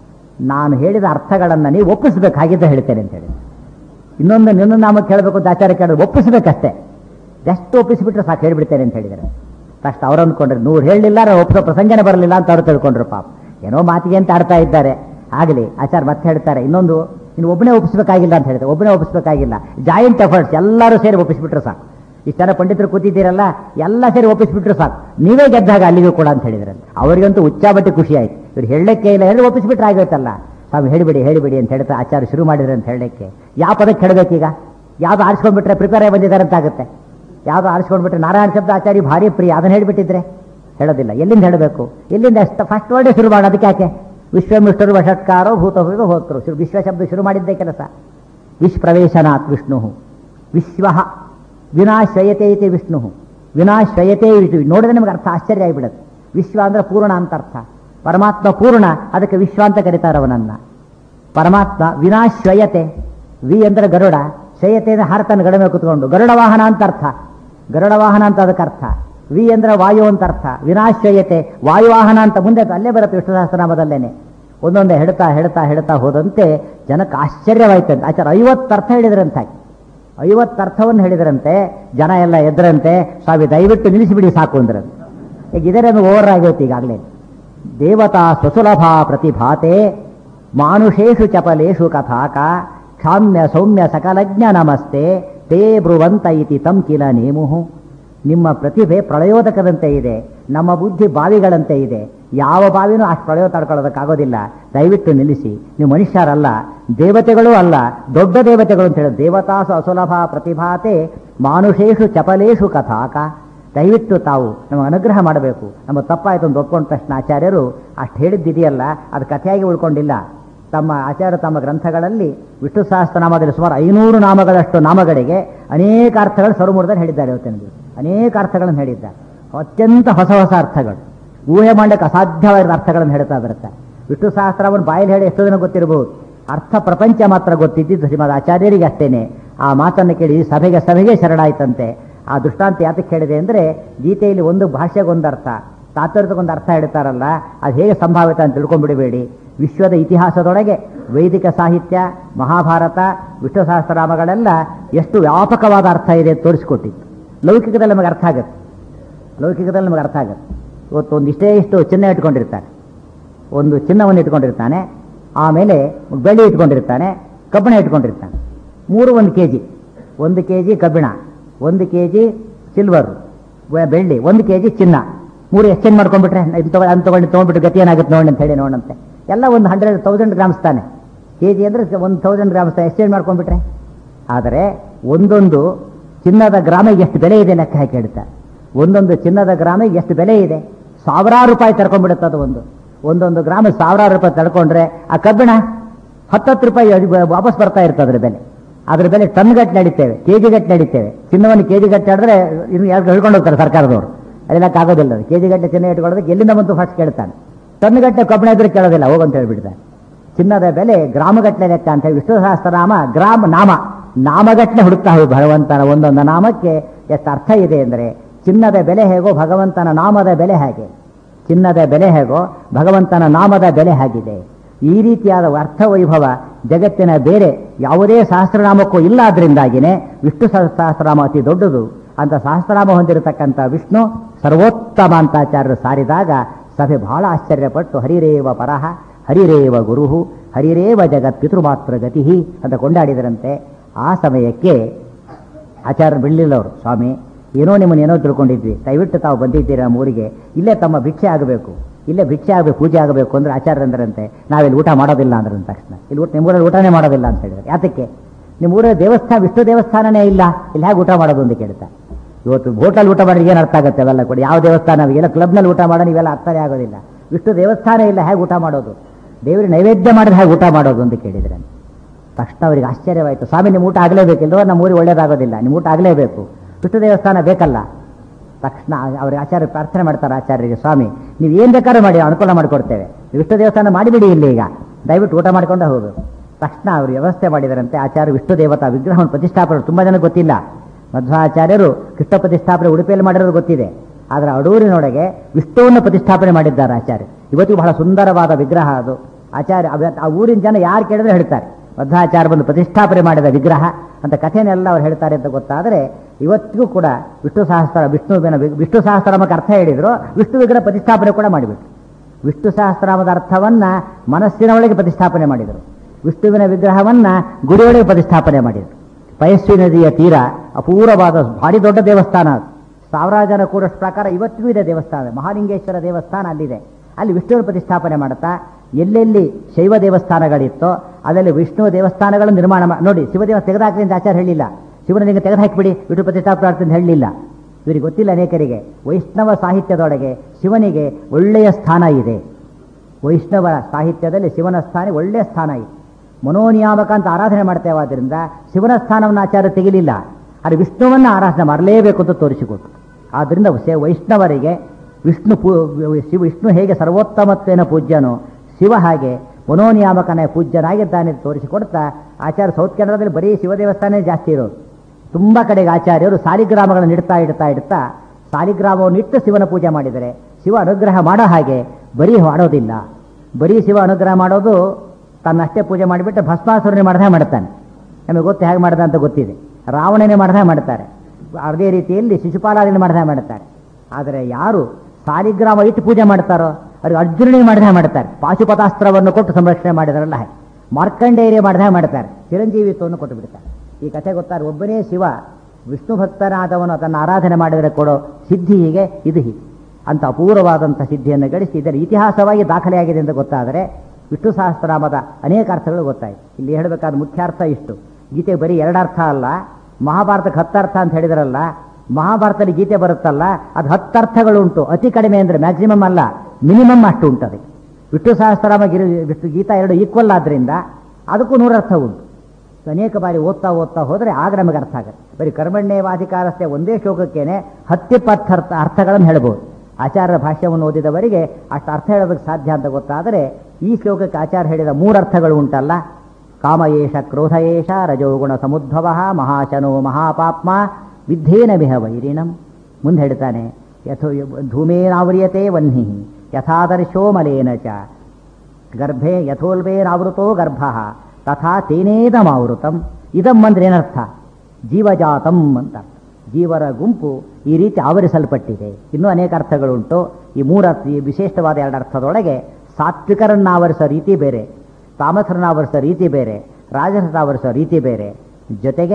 ನಾನು ಹೇಳಿದ ಅರ್ಥಗಳನ್ನು ನೀವು ಒಪ್ಪಿಸ್ಬೇಕಾಗಿದ್ದ ಹೇಳ್ತೇನೆ ಅಂತ ಹೇಳಿ ಇನ್ನೊಂದು ಇನ್ನೊಂದು ನಾಮಕ್ಕೆ ಹೇಳಬೇಕು ಅಂತ ಆಚಾರ್ಯ ಕೇಳೋದು ಒಪ್ಪಿಸ್ಬೇಕಷ್ಟೇ ಎಷ್ಟು ಒಪ್ಪಿಸಿಬಿಟ್ರೆ ಸಾಕು ಹೇಳಿಬಿಡ್ತೇನೆ ಅಂತ ಹೇಳಿದರೆ ತಕ್ಷಣ ಅವ್ರು ಅಂದ್ಕೊಂಡ್ರೆ ನೂರು ಹೇಳಲಿಲ್ಲ ನಾವು ಒಪ್ಪಿಸೋ ಪ್ರಸಂಗನೇ ಬರಲಿಲ್ಲ ಅಂತ ಅವ್ರು ತಿಳ್ಕೊಂಡ್ರು ಪಾಪ ಏನೋ ಮಾತಿಗೆ ಅಂತ ಆಡ್ತಾ ಇದ್ದಾರೆ ಆಗಲಿ ಆಚಾರ್ಯ ಮತ್ತೆ ಹೇಳ್ತಾರೆ ಇನ್ನೊಂದು ನೀನು ಒಬ್ಬನೇ ಒಪ್ಪಿಸ್ಬೇಕಾಗಿಲ್ಲ ಅಂತ ಹೇಳಿದ್ರೆ ಒಬ್ಬನೇ ಒಪ್ಪಿಸ್ಬೇಕಾಗಿಲ್ಲ ಜಾಯಿಂಟ್ ಎಫರ್ಟ್ಸ್ ಎಲ್ಲರೂ ಸೇರಿ ಒಪ್ಪಿಸ್ಬಿಟ್ರೆ ಸಾಕು ಇಷ್ಟು ಜನ ಪಂಡಿತರು ಕೂತಿದ್ದೀರಲ್ಲ ಎಲ್ಲ ಸೇರಿ ಒಪ್ಪಿಸ್ಬಿಟ್ರೆ ಸಾಕು ನೀವೇ ಗೆದ್ದಾಗ ಅಲ್ಲಿಗೂ ಕೂಡ ಅಂತ ಹೇಳಿದ್ರೆ ಅವರಿಗಂತೂ ಉಚ್ಚಾಬಟ್ಟಿ ಖುಷಿ ಆಯ್ತು ಇವ್ರು ಹೇಳಕ್ಕೆ ಇಲ್ಲ ಹೇಳಿ ಒಪ್ಪಿಸ್ಬಿಟ್ರೆ ಆಗೋಯ್ತಲ್ಲ ತಾವು ಹೇಳಿಬಿಡಿ ಹೇಳಿಬಿಡಿ ಅಂತ ಹೇಳ್ತಾ ಆಚಾರ್ಯ ಶುರು ಮಾಡಿದ್ರೆ ಅಂತ ಹೇಳಕ್ಕೆ ಯಾವ ಪದಕ್ಕೆ ಹೇಳಬೇಕೀಗ ಯಾವ್ದು ಆರಿಸ್ಕೊಂಡ್ಬಿಟ್ರೆ ಪ್ರಿಪೇರ್ ಆಗಿ ಬಂದಿದ್ದಾರೆ ಅಂತ ಆಗುತ್ತೆ ಯಾವ್ದು ಆರಿಸ್ಕೊಂಡ್ಬಿಟ್ರೆ ನಾರಾಯಣ ಶಬ್ದ ಆಚಾರ್ಯ ಭಾರಿ ಪ್ರಿಯ ಅದನ್ನ ಹೇಳಿಬಿಟ್ಟಿದ್ರೆ ಹೇಳೋದಿಲ್ಲ ಎಲ್ಲಿಂದ ಹೇಳಬೇಕು ಎಲ್ಲಿಂದ ಫಸ್ಟ್ ವರ್ಡೇ ಶುರು ಮಾಡೋದು ಅದಕ್ಕೆ ಯಾಕೆ ವಿಶ್ವಮಿಷ್ಟರು ವಷಟ್ಕಾರೋ ಭೂತಭೂತ ಹೋತರು ಶುರು ವಿಶ್ವ ಶಬ್ದ ಶುರು ಮಾಡಿದ್ದೇ ಕೆಲಸ ವಿಶ್ವಪ್ರವೇಶನಾತ್ ವಿಷ್ಣು ವಿಶ್ವ ವಿನಾಶ್ರಯತೆ ಇತಿ ವಿಷ್ಣು ವಿನಾಶ್ರಯತೆ ಇತಿ ನೋಡಿದ್ರೆ ನಿಮಗೆ ಅರ್ಥ ಆಶ್ಚರ್ಯ ಆಗಿಬಿಡುತ್ತೆ ವಿಶ್ವ ಅಂದ್ರೆ ಪೂರ್ಣ ಅಂತ ಅರ್ಥ ಪರಮಾತ್ಮ ಪೂರ್ಣ ಅದಕ್ಕೆ ವಿಶ್ವ ಅಂತ ಕರೀತಾರೆ ಅವನನ್ನ ಪರಮಾತ್ಮ ವಿನಾಶ್ರಯತೆ ವಿ ಅಂದ್ರೆ ಗರುಡ ಶಯತೆ ಅಂದ್ರೆ ಹಾರತನ ಗಡಮೆ ಕುತ್ಕೊಂಡು ಗರುಡ ವಾಹನ ಅಂತ ಅರ್ಥ ಗರುಡ ವಾಹನ ಅಂತ ಅದಕ್ಕೆ ಅರ್ಥ ವಿ ಅಂದ್ರೆ ವಾಯು ಅಂತ ಅರ್ಥ ವಿನಾಶ್ರಯತೆ ವಾಯುವಾಹನ ಅಂತ ಮುಂದೆ ಅಲ್ಲೇ ಬರುತ್ತೆ ವಿಷ್ಣು ಸಹಸ್ರನಾಮದಲ್ಲೇನೆ ಒಂದೊಂದೇ ಹೆಡ್ತಾ ಹೆಡ್ತಾ ಹೆಡ್ತಾ ಹೋದಂತೆ ಜನಕ್ಕೆ ಆಶ್ಚರ್ಯವಾಯ್ತಂತೆ ಆಚಾರ ಐವತ್ತು ಅರ್ಥ ಹೇಳಿದ್ರಂತೆ ಐವತ್ತು ಅರ್ಥವನ್ನು ಹೇಳಿದ್ರಂತೆ ಜನ ಎಲ್ಲ ಎದ್ರಂತೆ ಸ್ವಾಮಿ ದಯವಿಟ್ಟು ನಿಲ್ಲಿಸಿಬಿಡಿ ಸಾಕು ಅಂದ್ರಂತೆ ಈಗ ಇದರ ಓವರ್ ಆಗೋಯ್ತು ಈಗಾಗಲೇ ದೇವತಾ ಸ್ವಸುಲಭ ಪ್ರತಿಭಾತೆ ಮಾನುಷೇಷು ಚಪಲೇಷು ಕಥಾಕ ಕ್ಷಾಮ್ಯ ಸೌಮ್ಯ ಸಕಲಜ್ಞ ನಮಸ್ತೆ ತೇ ಬ್ರುವಂತ ಇತಿ ತಂ ಕಿಲ ನೇಮುಹು ನಿಮ್ಮ ಪ್ರತಿಭೆ ಪ್ರಳಯೋದಕದಂತೆ ಇದೆ ನಮ್ಮ ಬುದ್ಧಿ ಬಾವಿಗಳಂತೆ ಇದೆ ಯಾವ ಬಾವಿನೂ ಅಷ್ಟು ಪ್ರಳಯ ತಡ್ಕೊಳ್ಳೋದಕ್ಕಾಗೋದಿಲ್ಲ ದಯವಿಟ್ಟು ನಿಲ್ಲಿಸಿ ನೀವು ಮನುಷ್ಯರಲ್ಲ ದೇವತೆಗಳೂ ಅಲ್ಲ ದೊಡ್ಡ ದೇವತೆಗಳು ಅಂತ ಹೇಳಿ ದೇವತಾಸು ಅಸುಲಭ ಪ್ರತಿಭಾತೆ ಮಾನುಷೇಷು ಚಪಲೇಷು ಕಥಾಕ ದಯವಿಟ್ಟು ತಾವು ನಮಗೆ ಅನುಗ್ರಹ ಮಾಡಬೇಕು ನಮ್ಮ ತಪ್ಪಾಯ್ತು ಅಂತ ಒಪ್ಕೊಂಡ ತಕ್ಷಣ ಆಚಾರ್ಯರು ಅಷ್ಟು ಹೇಳಿದ್ದಿದೆಯಲ್ಲ ಅದು ಕಥೆಯಾಗಿ ಉಳ್ಕೊಂಡಿಲ್ಲ ತಮ್ಮ ಆಚಾರ್ಯ ತಮ್ಮ ಗ್ರಂಥಗಳಲ್ಲಿ ವಿಷ್ಣು ಸಹಸ್ರನಾಮದಲ್ಲಿ ಸುಮಾರು ಐನೂರು ನಾಮಗಳಷ್ಟು ನಾಮಗಳಿಗೆ ಅನೇಕ ಅರ್ಥಗಳು ಸರ್ವಮೂರ್ಧದಲ್ಲಿ ಹೇಳಿದ್ದಾರೆ ಇವತ್ತಿನ ದಿವಸ ಅನೇಕ ಅರ್ಥಗಳನ್ನು ಹೇಳಿದ್ದಾರೆ ಅತ್ಯಂತ ಹೊಸ ಹೊಸ ಅರ್ಥಗಳು ಊಹೆ ಮಾಡಲಿಕ್ಕೆ ಅಸಾಧ್ಯವಾದ ಅರ್ಥಗಳನ್ನು ಹೇಳ್ತಾ ಬರುತ್ತಾರೆ ವಿಷ್ಣು ಸಹಸ್ರವನ್ನು ಬಾಯಲ್ಲಿ ಹೇಳಿ ಎಷ್ಟೋ ಜನ ಗೊತ್ತಿರಬಹುದು ಅರ್ಥ ಪ್ರಪಂಚ ಮಾತ್ರ ಗೊತ್ತಿದ್ದು ಶ್ರೀಮದ್ ಆಚಾರ್ಯರಿಗೆ ಅಷ್ಟೇನೆ ಆ ಮಾತನ್ನು ಕೇಳಿ ಸಭೆಗೆ ಸಭೆಗೆ ಶರಣಾಯ್ತಂತೆ ಆ ದೃಷ್ಟಾಂತ ಯಾತಕ್ಕೆ ಹೇಳಿದೆ ಅಂದರೆ ಗೀತೆಯಲ್ಲಿ ಒಂದು ಭಾಷೆಗೊಂದು ಅರ್ಥ ತಾತ್ಪರ್ಯಗೊಂದು ಅರ್ಥ ಹೇಳ್ತಾರಲ್ಲ ಅದು ಹೇಗೆ ಸಂಭಾವಿತ ಅಂತ ತಿಳ್ಕೊಂಡ್ಬಿಡಬೇಡಿ ವಿಶ್ವದ ಇತಿಹಾಸದೊಳಗೆ ವೈದಿಕ ಸಾಹಿತ್ಯ ಮಹಾಭಾರತ ವಿಷ್ಣು ಸಹಸ್ರನಾಮಗಳೆಲ್ಲ ಎಷ್ಟು ವ್ಯಾಪಕವಾದ ಅರ್ಥ ಇದೆ ಅಂತ ತೋರಿಸಿಕೊಟ್ಟಿತ್ತು ಲೌಕಿಕದಲ್ಲಿ ನಮಗೆ ಅರ್ಥ ಆಗುತ್ತೆ ಲೌಕಿಕದಲ್ಲಿ ನಮಗೆ ಅರ್ಥ ಆಗುತ್ತೆ ಇವತ್ತು ಒಂದಿಷ್ಟೇ ಇಷ್ಟು ಚಿನ್ನ ಇಟ್ಕೊಂಡಿರ್ತಾನೆ ಒಂದು ಚಿನ್ನವನ್ನು ಇಟ್ಕೊಂಡಿರ್ತಾನೆ ಆಮೇಲೆ ಬೆಳ್ಳಿ ಇಟ್ಕೊಂಡಿರ್ತಾನೆ ಕಬ್ಬಿಣ ಇಟ್ಕೊಂಡಿರ್ತಾನೆ ಮೂರು ಒಂದು ಕೆ ಜಿ ಒಂದು ಕೆ ಜಿ ಕಬ್ಬಿಣ ಒಂದು ಕೆ ಜಿ ಸಿಲ್ವರ್ ಬೆಳ್ಳಿ ಒಂದು ಕೆ ಜಿ ಚಿನ್ನ ಮೂರು ಎಕ್ಸ್ಚೇಂಜ್ ಮಾಡ್ಕೊಂಡ್ಬಿಟ್ರೆ ಇದು ತಗೊ ಅಂತ ತಗೊಂಡು ತೊಗೊಂಡ್ಬಿಟ್ಟು ಗತಿ ಏನಾಗುತ್ತೆ ನೋಡಿ ಅಂತ ಹೇಳಿ ನೋಡಂತೆ ಎಲ್ಲ ಒಂದು ಹಂಡ್ರೆಡ್ ತೌಸಂಡ್ ಗ್ರಾಮ್ಸ್ ತಾನೆ ಕೆ ಜಿ ಅಂದರೆ ಒಂದು ತೌಸಂಡ್ ಗ್ರಾಮ್ಸ್ ಎಕ್ಸ್ಚೇಂಜ್ ಮಾಡ್ಕೊಂಡ್ಬಿಟ್ರೆ ಆದರೆ ಒಂದೊಂದು ಚಿನ್ನದ ಗ್ರಾಮಿಗೆ ಎಷ್ಟು ಬೆಲೆ ಇದೆ ಲೆಕ್ಕ ಹಾಕಿ ಹೇಳ್ತಾರೆ ಒಂದೊಂದು ಚಿನ್ನದ ಗ್ರಾಮಿಗೆ ಎಷ್ಟು ಬೆಲೆ ಇದೆ ಸಾವಿರಾರು ರೂಪಾಯಿ ತರ್ಕೊಂಡ್ಬಿಡುತ್ತೆ ಅದು ಒಂದು ಒಂದೊಂದು ಗ್ರಾಮ ಸಾವಿರಾರು ರೂಪಾಯಿ ತಡ್ಕೊಂಡ್ರೆ ಆ ಕಬ್ಬಿಣ ಹತ್ತತ್ತು ರೂಪಾಯಿ ಅದು ಬ- ವಾಪಸ್ ಬರ್ತಾ ಇರ್ತದೆ ಅದ್ರ ಬೆಲೆ ಅದ್ರ ಬೆಲೆ ಟನ್ ಗಟ್ಟು ನಡೀತೇವೆ ಕೆ ಜಿ ಗಟ್ಟು ನಡೀತೇವೆ ಚಿನ್ನವನ್ನು ಕೆ ಜಿ ಗಟ್ಟು ಹೇಳಿದ್ರೆ ಇನ್ನು ಯಾರು ಹಿಡ್ಕೊಂಡು ಹೋಗ್ತಾರೆ ಸರ್ಕಾರದವರು ಅದೆಲ್ಲ ಆಗೋದಿಲ್ಲ ಕೆ ಜಿ ಗಟ್ಟಲೆ ಚಿನ್ನ ಇಟ್ಕೊಳ್ಳೋದಕ್ಕೆ ಎಲ್ಲಿಂದ ಬಂತು ಫಸ್ಟ್ ಕೇಳ್ತಾನೆ ಟನ್ ಗಟ್ಟಲೆ ಕಬ್ಬಿಣ ಇದ್ರೆ ಕೇಳೋದಿಲ್ಲ ಹೋಗಂತ ಹೇಳ್ಬಿಡ್ತಾನೆ ಚಿನ್ನದ ಬೆಲೆ ಗ್ರಾಮಗಟ್ಟಲೆ ಲೆಕ್ಕ ಅಂತ ಹೇಳಿ ವಿಷ್ಣು ಸಹಸ್ರನಾಮ ಗ್ರಾಮ ನಾಮ ನಾಮಗಟ್ಟಲೆ ಹುಡುಕ್ತಾ ಹೋಗಿ ಭಗವಂತನ ಒಂದೊಂದು ನಾಮಕ್ಕೆ ಎಷ್ಟು ಅರ್ಥ ಇದೆ ಅಂದರೆ ಚಿನ್ನದ ಬೆಲೆ ಹೇಗೋ ಭಗವಂತನ ನಾಮದ ಬೆಲೆ ಹೇಗೆ ಚಿನ್ನದ ಬೆಲೆ ಹೇಗೋ ಭಗವಂತನ ನಾಮದ ಬೆಲೆ ಹೇಗಿದೆ ಈ ರೀತಿಯಾದ ಅರ್ಥ ವೈಭವ ಜಗತ್ತಿನ ಬೇರೆ ಯಾವುದೇ ಸಹಸ್ರನಾಮಕ್ಕೂ ಇಲ್ಲ ಆದ್ರಿಂದಾಗಿನೇ ವಿಷ್ಣು ಸಹ- ಸಹಸ್ರನಾಮ ಅತಿ ದೊಡ್ಡದು ಅಂತ ಸಹಸ್ರನಾಮ ಹೊಂದಿರತಕ್ಕಂಥ ವಿಷ್ಣು ಸರ್ವೋತ್ತಮ ಅಂತ ಆಚಾರ್ಯರು ಸಾರಿದಾಗ ಸಭೆ ಬಹಳ ಆಶ್ಚರ್ಯಪಟ್ಟು ಹರಿರೇವ ಪರಹ ಹರಿರೇವ ಗುರುಹು ಹರಿರೇವ ಜಗತ್ ಪಿತೃಮಾತ್ರ ಗತಿ ಅಂತ ಕೊಂಡಾಡಿದರಂತೆ ಆ ಸಮಯಕ್ಕೆ ಆಚಾರ್ಯ ಬಿಡಲಿಲ್ಲ ಅವರು ಸ್ವಾಮಿ ಏನೋ ನಿಮ್ಮನ್ನು ಏನೋ ತಿಳ್ಕೊಂಡಿದ್ವಿ ದಯವಿಟ್ಟು ತಾವು ಬಂದಿದ್ದೀರಾ ನಮ್ಮ ಊರಿಗೆ ಇಲ್ಲೇ ತಮ್ಮ ಭಿಕ್ಷೆ ಆಗಬೇಕು ಇಲ್ಲೇ ಭಿಕ್ಷೆ ಆಗಬೇಕು ಪೂಜೆ ಆಗಬೇಕು ಅಂದ್ರೆ ಆಚಾರ್ಯ ಅಂದ್ರಂತೆ ನಾವಿಲ್ಲಿ ಊಟ ಮಾಡೋದಿಲ್ಲ ಅಂದ್ರ ತಕ್ಷಣ ಇಲ್ಲಿ ಊಟ ನಿಮ್ಮೂರಲ್ಲಿ ಊಟನೇ ಮಾಡೋದಿಲ್ಲ ಅಂತ ಹೇಳಿದ್ರೆ ಯಾತಕ್ಕೆ ನಿಮ್ಮ ಊರಲ್ಲಿ ದೇವಸ್ಥಾನ ವಿಷ್ಣು ದೇವಸ್ಥಾನನೇ ಇಲ್ಲ ಇಲ್ಲಿ ಹೇಗೆ ಊಟ ಮಾಡೋದು ಅಂತ ಕೇಳ್ತಾರೆ ಇವತ್ತು ಹೋಟೆಲ್ ಊಟ ಮಾಡಿದ್ರೆ ಏನು ಅರ್ಥ ಆಗುತ್ತೆ ಅವೆಲ್ಲ ಕೂಡ ಯಾವ ದೇವಸ್ಥಾನ ಎಲ್ಲ ಕ್ಲಬ್ನಲ್ಲಿ ಊಟ ಮಾಡೋ ನೀವೆಲ್ಲ ಅರ್ಥನೇ ಆಗೋದಿಲ್ಲ ವಿಷ್ಣು ದೇವಸ್ಥಾನ ಇಲ್ಲ ಹೇಗೆ ಊಟ ಮಾಡೋದು ದೇವರಿಗೆ ನೈವೇದ್ಯ ಮಾಡಿದ್ರೆ ಹೇಗೆ ಊಟ ಮಾಡೋದು ಅಂತ ಕೇಳಿದ್ರೆ ತಕ್ಷಣ ಅವರಿಗೆ ಆಶ್ಚರ್ಯವಾಯಿತು ಸ್ವಾಮಿ ನಿಮ್ಮ ಊಟ ಆಗಲೇಬೇಕಿಲ್ವ ನಮ್ಮ ಊರಿಗೆ ಒಳ್ಳೇದಾಗೋದಿಲ್ಲ ನಿಮ್ಮ ಊಟ ಆಗಲೇಬೇಕು ವಿಷ್ಣು ದೇವಸ್ಥಾನ ಬೇಕಲ್ಲ ತಕ್ಷಣ ಅವ್ರಿಗೆ ಆಚಾರ್ಯ ಪ್ರಾರ್ಥನೆ ಮಾಡ್ತಾರೆ ಆಚಾರ್ಯರಿಗೆ ಸ್ವಾಮಿ ನೀವು ಏನು ಬೇಕಾದ್ರೂ ಮಾಡಿ ಅನುಕೂಲ ಮಾಡಿಕೊಡ್ತೇವೆ ನೀವು ವಿಷ್ಣು ದೇವಸ್ಥಾನ ಮಾಡಿಬಿಡಿ ಇಲ್ಲಿ ಈಗ ದಯವಿಟ್ಟು ಊಟ ಮಾಡ್ಕೊಂಡು ಹೋಗು ತಕ್ಷಣ ಅವರು ವ್ಯವಸ್ಥೆ ಮಾಡಿದರಂತೆ ಆಚಾರ್ಯ ವಿಷ್ಣು ದೇವತಾ ವಿಗ್ರಹವನ್ನು ಪ್ರತಿಷ್ಠಾಪನೆ ತುಂಬ ಜನ ಗೊತ್ತಿಲ್ಲ ಮಧ್ವಾಚಾರ್ಯರು ಕೃಷ್ಣ ಪ್ರತಿಷ್ಠಾಪನೆ ಉಡುಪಿಯಲ್ಲಿ ಮಾಡಿರೋದು ಗೊತ್ತಿದೆ ಆದರೆ ಅಡೂರಿನೊಳಗೆ ವಿಷ್ಣುವನ್ನು ಪ್ರತಿಷ್ಠಾಪನೆ ಮಾಡಿದ್ದಾರೆ ಆಚಾರ್ಯ ಇವತ್ತಿಗೂ ಬಹಳ ಸುಂದರವಾದ ವಿಗ್ರಹ ಅದು ಆಚಾರ್ಯ ಅವ- ಆ ಊರಿನ ಜನ ಯಾರು ಕೇಳಿದ್ರೆ ಹೇಳ್ತಾರೆ ಮಧ್ವಾಚಾರ್ಯ ಬಂದು ಪ್ರತಿಷ್ಠಾಪನೆ ಮಾಡಿದ ವಿಗ್ರಹ ಅಂತ ಕಥೆನೆಲ್ಲ ಅವ್ರು ಹೇಳ್ತಾರೆ ಅಂತ ಗೊತ್ತಾದರೆ ಇವತ್ತಿಗೂ ಕೂಡ ವಿಷ್ಣು ಸಹಸ್ರ ವಿಷ್ಣುವಿನ ವಿ- ವಿಷ್ಣು ಸಹಸ್ರನಾಮಕ್ಕೆ ಅರ್ಥ ಹೇಳಿದ್ರು ವಿಷ್ಣು ವಿಗ್ರಹ ಪ್ರತಿಷ್ಠಾಪನೆ ಕೂಡ ಮಾಡಿಬಿಟ್ರು ವಿಷ್ಣು ಸಹಸ್ರನಾಮದ ಅರ್ಥವನ್ನ ಮನಸ್ಸಿನ ಒಳಗೆ ಪ್ರತಿಷ್ಠಾಪನೆ ಮಾಡಿದರು ವಿಷ್ಣುವಿನ ವಿಗ್ರಹವನ್ನ ಗುಡಿಯೊಳಗೆ ಪ್ರತಿಷ್ಠಾಪನೆ ಮಾಡಿದರು ಪಯಸ್ವಿ ನದಿಯ ತೀರ ಅಪೂರ್ವವಾದ ಭಾರಿ ದೊಡ್ಡ ದೇವಸ್ಥಾನ ಅದು ಸಾವಿರಾರು ಜನ ಕೂಡಷ್ಟು ಪ್ರಕಾರ ಇವತ್ತಿಗೂ ಇದೆ ದೇವಸ್ಥಾನ ಮಹಾಲಿಂಗೇಶ್ವರ ದೇವಸ್ಥಾನ ಅಲ್ಲಿದೆ ಅಲ್ಲಿ ವಿಷ್ಣುವಿನ ಪ್ರತಿಷ್ಠಾಪನೆ ಮಾಡುತ್ತಾ ಎಲ್ಲೆಲ್ಲಿ ಶೈವ ದೇವಸ್ಥಾನಗಳಿತ್ತೋ ಅದರಲ್ಲಿ ವಿಷ್ಣು ದೇವಸ್ಥಾನಗಳನ್ನು ನಿರ್ಮಾಣ ಮಾ- ನೋಡಿ ಶಿವದೇವ ತೆಗೆದಾಕ್ಲಿ ಅಂತ ಆಚಾರ ಹೇಳಿಲ್ಲ ಶಿವನಿಗೆ ತೆಗೆದುಹಾಕಿಬಿಡಿ ವಿಷ್ಣು ಪ್ರತಿಷ್ಠಾಪನೆ ಅಂತ ಹೇಳಲಿಲ್ಲ ಇವರಿಗೆ ಗೊತ್ತಿಲ್ಲ ಅನೇಕರಿಗೆ ವೈಷ್ಣವ ಸಾಹಿತ್ಯದೊಳಗೆ ಶಿವನಿಗೆ ಒಳ್ಳೆಯ ಸ್ಥಾನ ಇದೆ ವೈಷ್ಣವ ಸಾಹಿತ್ಯದಲ್ಲಿ ಶಿವನ ಸ್ಥಾನ ಒಳ್ಳೆಯ ಸ್ಥಾನ ಇದೆ ಮನೋನಿಯಾಮಕ ಅಂತ ಆರಾಧನೆ ಮಾಡ್ತೇವೆ ಆದ್ದರಿಂದ ಶಿವನ ಸ್ಥಾನವನ್ನು ಆಚಾರ್ಯ ತೆಗಿಲಿಲ್ಲ ಆದರೆ ವಿಷ್ಣುವನ್ನು ಆರಾಧನೆ ಮಾಡಲೇಬೇಕು ಅಂತ ತೋರಿಸಿಕೊಟ್ಟು ಆದ್ದರಿಂದ ವೈ- ವೈಷ್ಣವರಿಗೆ ವಿಷ್ಣು ಪೂ ಶಿವ ವಿಷ್ಣು ಹೇಗೆ ಸರ್ವೋತ್ತಮತ್ವೇನ ಪೂಜ್ಯನೋ ಶಿವ ಹಾಗೆ ಮನೋನಿಯಾಮಕನ ಪೂಜ್ಯನಾಗಿದ್ದಾನೆ ಅಂತ ತೋರಿಸಿಕೊಡ್ತಾ ಆಚಾರ್ಯ ಸೌತ್ ಕನ್ನಡದಲ್ಲಿ ಬರೀ ಶಿವ ದೇವಸ್ಥಾನ ಜಾಸ್ತಿ ಇರೋದು ತುಂಬ ಕಡೆಗೆ ಆಚಾರ್ಯರು ಸಾಲಿಗ್ರಾಮಗಳನ್ನು ಇಡ್ತಾ ಇಡ್ತಾ ಇಡ್ತಾ ಸಾಲಿಗ್ರಾಮವನ್ನು ಇಟ್ಟು ಶಿವನ ಪೂಜೆ ಮಾಡಿದರೆ ಶಿವ ಅನುಗ್ರಹ ಮಾಡೋ ಹಾಗೆ ಬರೀ ಮಾಡೋದಿಲ್ಲ ಬರೀ ಶಿವ ಅನುಗ್ರಹ ಮಾಡೋದು ತನ್ನಷ್ಟೇ ಪೂಜೆ ಮಾಡಿಬಿಟ್ಟು ಭಸ್ಮಾಸುರನೇ ಮಾಡ್ದೆ ಮಾಡ್ತಾನೆ ನಮಗೆ ಗೊತ್ತು ಹೇಗೆ ಮಾಡ್ದ ಅಂತ ಗೊತ್ತಿದೆ ರಾವಣನೇ ಮಾಡ್ದೆ ಮಾಡ್ತಾರೆ ಅದೇ ರೀತಿಯಲ್ಲಿ ಶಿಶುಪಾಲಾದಿನ ಮಾಡ್ದೆ ಮಾಡ್ತಾರೆ ಆದರೆ ಯಾರು ಸಾಲಿಗ್ರಾಮ ಇಟ್ಟು ಪೂಜೆ ಮಾಡ್ತಾರೋ ಅವ್ರಿಗೆ ಅರ್ಜುನನಿಗೆ ಮಾಡ್ದೆ ಮಾಡ್ತಾರೆ ಪಾಶುಪತಾಸ್ತ್ರವನ್ನು ಕೊಟ್ಟು ಸಂರಕ್ಷಣೆ ಮಾಡಿದಾರಲ್ಲ ಹಾಗೆ ಮಾರ್ಕಂಡೇಯ ಮಾಡ್ದೆ ಮಾಡ್ತಾರೆ ಚಿರಂಜೀವಿತ್ವವನ್ನು ಕೊಟ್ಟು ಬಿಡ್ತಾರೆ ಈ ಕಥೆ ಗೊತ್ತಾರೆ ಒಬ್ಬನೇ ಶಿವ ವಿಷ್ಣು ಭಕ್ತನಾದವನು ತನ್ನ ಆರಾಧನೆ ಮಾಡಿದರೆ ಕೊಡೋ ಸಿದ್ಧಿ ಹೀಗೆ ಇದು ಹೀಗೆ ಅಂತ ಅಪೂರ್ವವಾದಂಥ ಸಿದ್ಧಿಯನ್ನು ಗಳಿಸಿ ಇದರ ಇತಿಹಾಸವಾಗಿ ದಾಖಲೆಯಾಗಿದೆ ಅಂತ ಗೊತ್ತಾದರೆ ವಿಷ್ಣು ಸಹಸ್ರನಾಮದ ಅನೇಕ ಅರ್ಥಗಳು ಗೊತ್ತಾಯಿತು ಇಲ್ಲಿ ಹೇಳಬೇಕಾದ ಮುಖ್ಯ ಅರ್ಥ ಇಷ್ಟು ಗೀತೆ ಬರೀ ಎರಡರ್ಥ ಅಲ್ಲ ಮಹಾಭಾರತಕ್ಕೆ ಹತ್ತರ್ಥ ಅಂತ ಹೇಳಿದ್ರಲ್ಲ ಮಹಾಭಾರತದಲ್ಲಿ ಗೀತೆ ಬರುತ್ತಲ್ಲ ಅದು ಹತ್ತರ್ಥಗಳುಂಟು ಅತಿ ಕಡಿಮೆ ಅಂದರೆ ಮ್ಯಾಕ್ಸಿಮಮ್ ಅಲ್ಲ ಮಿನಿಮಮ್ ಅಷ್ಟು ಉಂಟು ಅದಕ್ಕೆ ವಿಷ್ಣು ಸಹಸ್ರನಾಮ ಗಿರಿ ವಿಷ್ಣು ಗೀತಾ ಎರಡು ಈಕ್ವಲ್ ಆದ್ರಿಂದ ಅದಕ್ಕೂ ನೂರರ್ಥ ಉಂಟು ಅನೇಕ ಬಾರಿ ಓದ್ತಾ ಓದ್ತಾ ಹೋದರೆ ಆಗ ನಮಗೆ ಅರ್ಥ ಆಗುತ್ತೆ ಬರೀ ಕರ್ಮಣ್ಯವಾಧಿಕಾರಸ್ಥೆ ಒಂದೇ ಶ್ಲೋಕಕ್ಕೇನೆ ಹತ್ತಿಪ್ಪತ್ತು ಅರ್ಥ ಅರ್ಥಗಳನ್ನು ಹೇಳ್ಬೋದು ಆಚಾರ್ಯರ ಭಾಷ್ಯವನ್ನು ಓದಿದವರಿಗೆ ಅಷ್ಟು ಅರ್ಥ ಹೇಳೋದಕ್ಕೆ ಸಾಧ್ಯ ಅಂತ ಗೊತ್ತಾದರೆ ಈ ಶ್ಲೋಕಕ್ಕೆ ಆಚಾರ್ಯ ಹೇಳಿದ ಮೂರು ಅರ್ಥಗಳು ಉಂಟಲ್ಲ ಕಾಮ ಏಷ ಕ್ರೋಧ ಏಷ ರಜೋಗುಣ ಸಮುದ್ಭವ ಮಹಾಶನೋ ಮಹಾಪಾಪ್ಮ ವಿದ್ಧೇನ ಬಿಹ ವೈರಿಣಂ ಮುಂದೆ ಹೇಳ್ತಾನೆ ಯಥೋ ಧೂಮೇನಾವ್ರಿಯತೆ ವನ್ಹಿ ಯಥಾದರ್ಶೋ ಮಲೇನ ಚ ಗರ್ಭೆ ಯಥೋಲ್ಬೇನಾವೃತೋ ಗರ್ಭ ತಥಾ ತೇನೇದಮಾವೃತಂ ಇದಂ ಅಂದ್ರೆ ಏನರ್ಥ ಜೀವಜಾತಂ ಅಂತ ಜೀವರ ಗುಂಪು ಈ ರೀತಿ ಆವರಿಸಲ್ಪಟ್ಟಿದೆ ಇನ್ನೂ ಅನೇಕ ಅರ್ಥಗಳುಂಟು ಈ ಮೂರು ಅರ್ಥ ಈ ವಿಶೇಷವಾದ ಎರಡು ಅರ್ಥದೊಳಗೆ ಸಾತ್ವಿಕರನ್ನ ಆವರಿಸೋ ರೀತಿ ಬೇರೆ ತಾಮಸರನ್ನ ಆವರಿಸೋ ರೀತಿ ಬೇರೆ ರಾಜಸರನ್ನ ಆವರಿಸೋ ರೀತಿ ಬೇರೆ ಜೊತೆಗೆ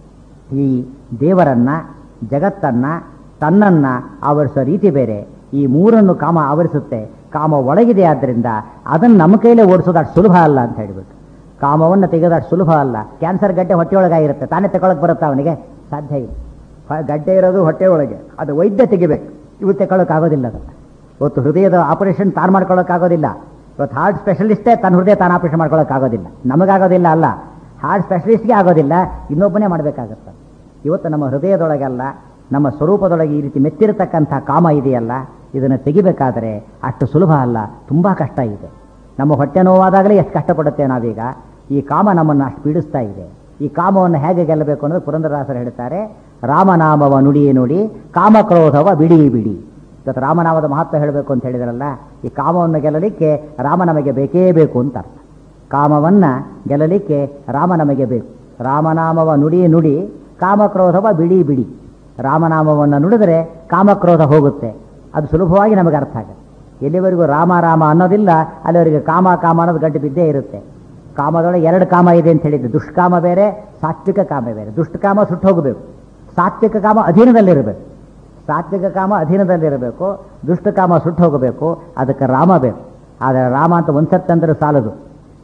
ಈ ದೇವರನ್ನ ಜಗತ್ತನ್ನ ತನ್ನನ್ನ ಆವರಿಸೋ ರೀತಿ ಬೇರೆ ಈ ಮೂರನ್ನು ಕಾಮ ಆವರಿಸುತ್ತೆ ಕಾಮ ಒಳಗಿದೆ ಆದ್ದರಿಂದ ಅದನ್ನು ನಮ್ಮ ಕೈಲೇ ಓಡಿಸೋದು ಅಷ್ಟು ಸುಲಭ ಅಲ್ಲ ಅಂತ ಹೇಳಿಬಿಟ್ಟು ಕಾಮವನ್ನು ತೆಗೆಯೋದು ಅಷ್ಟು ಸುಲಭ ಅಲ್ಲ ಕ್ಯಾನ್ಸರ್ ಗಡ್ಡೆ ಹೊಟ್ಟೆಯೊಳಗಾಗಿರುತ್ತೆ ತಾನೇ ತಗೊಳಕ್ ಬರುತ್ತಾ ಅವನಿಗೆ ಸಾಧ್ಯ ಇಲ್ಲ ಹ- ಗಡ್ಡೆ ಇರೋದು ಹೊಟ್ಟೆ ಒಳಗೆ ಅದು ವೈದ್ಯ ತೆಗಿಬೇಕು ಇವು ತಗೊಳಕ್ಕಾಗೋದಿಲ್ಲ ಅದು ಇವತ್ತು ಹೃದಯದ ಆಪರೇಷನ್ ತಾನು ಮಾಡ್ಕೊಳ್ಳೋಕ್ಕಾಗೋದಿಲ್ಲ ಇವತ್ತು ಹಾರ್ಟ್ ಸ್ಪೆಷಲಿಸ್ಟೇ ತನ್ನ ಹೃದಯ ತಾನು ಆಪರೇಷನ್ ಮಾಡ್ಕೊಳ್ಳೋಕ್ಕಾಗೋದಿಲ್ಲ ನಮಗಾಗೋದಿಲ್ಲ ಅಲ್ಲ ಹಾರ್ಟ್ ಸ್ಪೆಷಲಿಸ್ಟ್ಗೆ ಆಗೋದಿಲ್ಲ ಇನ್ನೊಬ್ಬನೇ ಮಾಡಬೇಕಾಗತ್ತೆ ಇವತ್ತು ನಮ್ಮ ಹೃದಯದೊಳಗಲ್ಲ ನಮ್ಮ ಸ್ವರೂಪದೊಳಗೆ ಈ ರೀತಿ ಮೆತ್ತಿರತಕ್ಕಂಥ ಕಾಮ ಇದೆಯಲ್ಲ ಇದನ್ನು ತೆಗಿಬೇಕಾದರೆ ಅಷ್ಟು ಸುಲಭ ಅಲ್ಲ ತುಂಬ ಕಷ್ಟ ಇದೆ ನಮ್ಮ ಹೊಟ್ಟೆ ನೋವಾದಾಗಲೇ ಎಷ್ಟು ಕಷ್ಟಪಡುತ್ತೆ ನಾವೀಗ ಈ ಕಾಮ ನಮ್ಮನ್ನು ಅಷ್ಟು ಪೀಡಿಸ್ತಾ ಇದೆ ಈ ಕಾಮವನ್ನು ಹೇಗೆ ಗೆಲ್ಲಬೇಕು ಅನ್ನೋದು ಪುರಂದರದಾಸರು ಹೇಳ್ತಾರೆ ರಾಮನಾಮವ ನುಡಿಯೇ ನುಡಿ ಕಾಮಕ್ರೋಧವ ಬಿಡಿ ಬಿಡಿ ಇವತ್ತು ರಾಮನಾಮದ ಮಹತ್ವ ಹೇಳಬೇಕು ಅಂತ ಹೇಳಿದ್ರಲ್ಲ ಈ ಕಾಮವನ್ನು ಗೆಲ್ಲಲಿಕ್ಕೆ ರಾಮ ನಮಗೆ ಬೇಕೇ ಬೇಕು ಅಂತ ಅರ್ಥ ಕಾಮವನ್ನ ಗೆಲ್ಲಲಿಕ್ಕೆ ರಾಮ ನಮಗೆ ಬೇಕು ರಾಮನಾಮವ ನುಡಿ ನುಡಿ ಕಾಮಕ್ರೋಧವ ಬಿಡಿ ಬಿಡಿ ರಾಮನಾಮವನ್ನು ನುಡಿದರೆ ಕಾಮಕ್ರೋಧ ಹೋಗುತ್ತೆ ಅದು ಸುಲಭವಾಗಿ ನಮಗೆ ಅರ್ಥ ಆಗುತ್ತೆ ಎಲ್ಲಿವರೆಗೂ ರಾಮ ರಾಮ ಅನ್ನೋದಿಲ್ಲ ಅಲ್ಲಿವರೆಗೆ ಕಾಮ ಕಾಮ ಅನ್ನೋದು ಗಂಟು ಬಿದ್ದೇ ಇರುತ್ತೆ ಕಾಮದೊಳಗೆ ಎರಡು ಕಾಮ ಇದೆ ಅಂತ ಹೇಳಿದ್ದು ದುಷ್ಕಾಮ ಬೇರೆ ಸಾತ್ವಿಕ ಕಾಮ ಬೇರೆ ದುಷ್ಟಕಾಮ ಸುಟ್ಟು ಹೋಗಬೇಕು ಸಾತ್ವಿಕ ಕಾಮ ಅಧೀನದಲ್ಲಿರಬೇಕು ಸಾತ್ವಿಕ ಕಾಮ ಅಧೀನದಲ್ಲಿರಬೇಕು ದುಷ್ಟಕಾಮ ಸುಟ್ಟು ಹೋಗಬೇಕು ಅದಕ್ಕೆ ರಾಮ ಬೇಕು ಆದರೆ ರಾಮ ಅಂತ ಒಂದ್ಸತ್ತಂದ್ರೆ ಸಾಲದು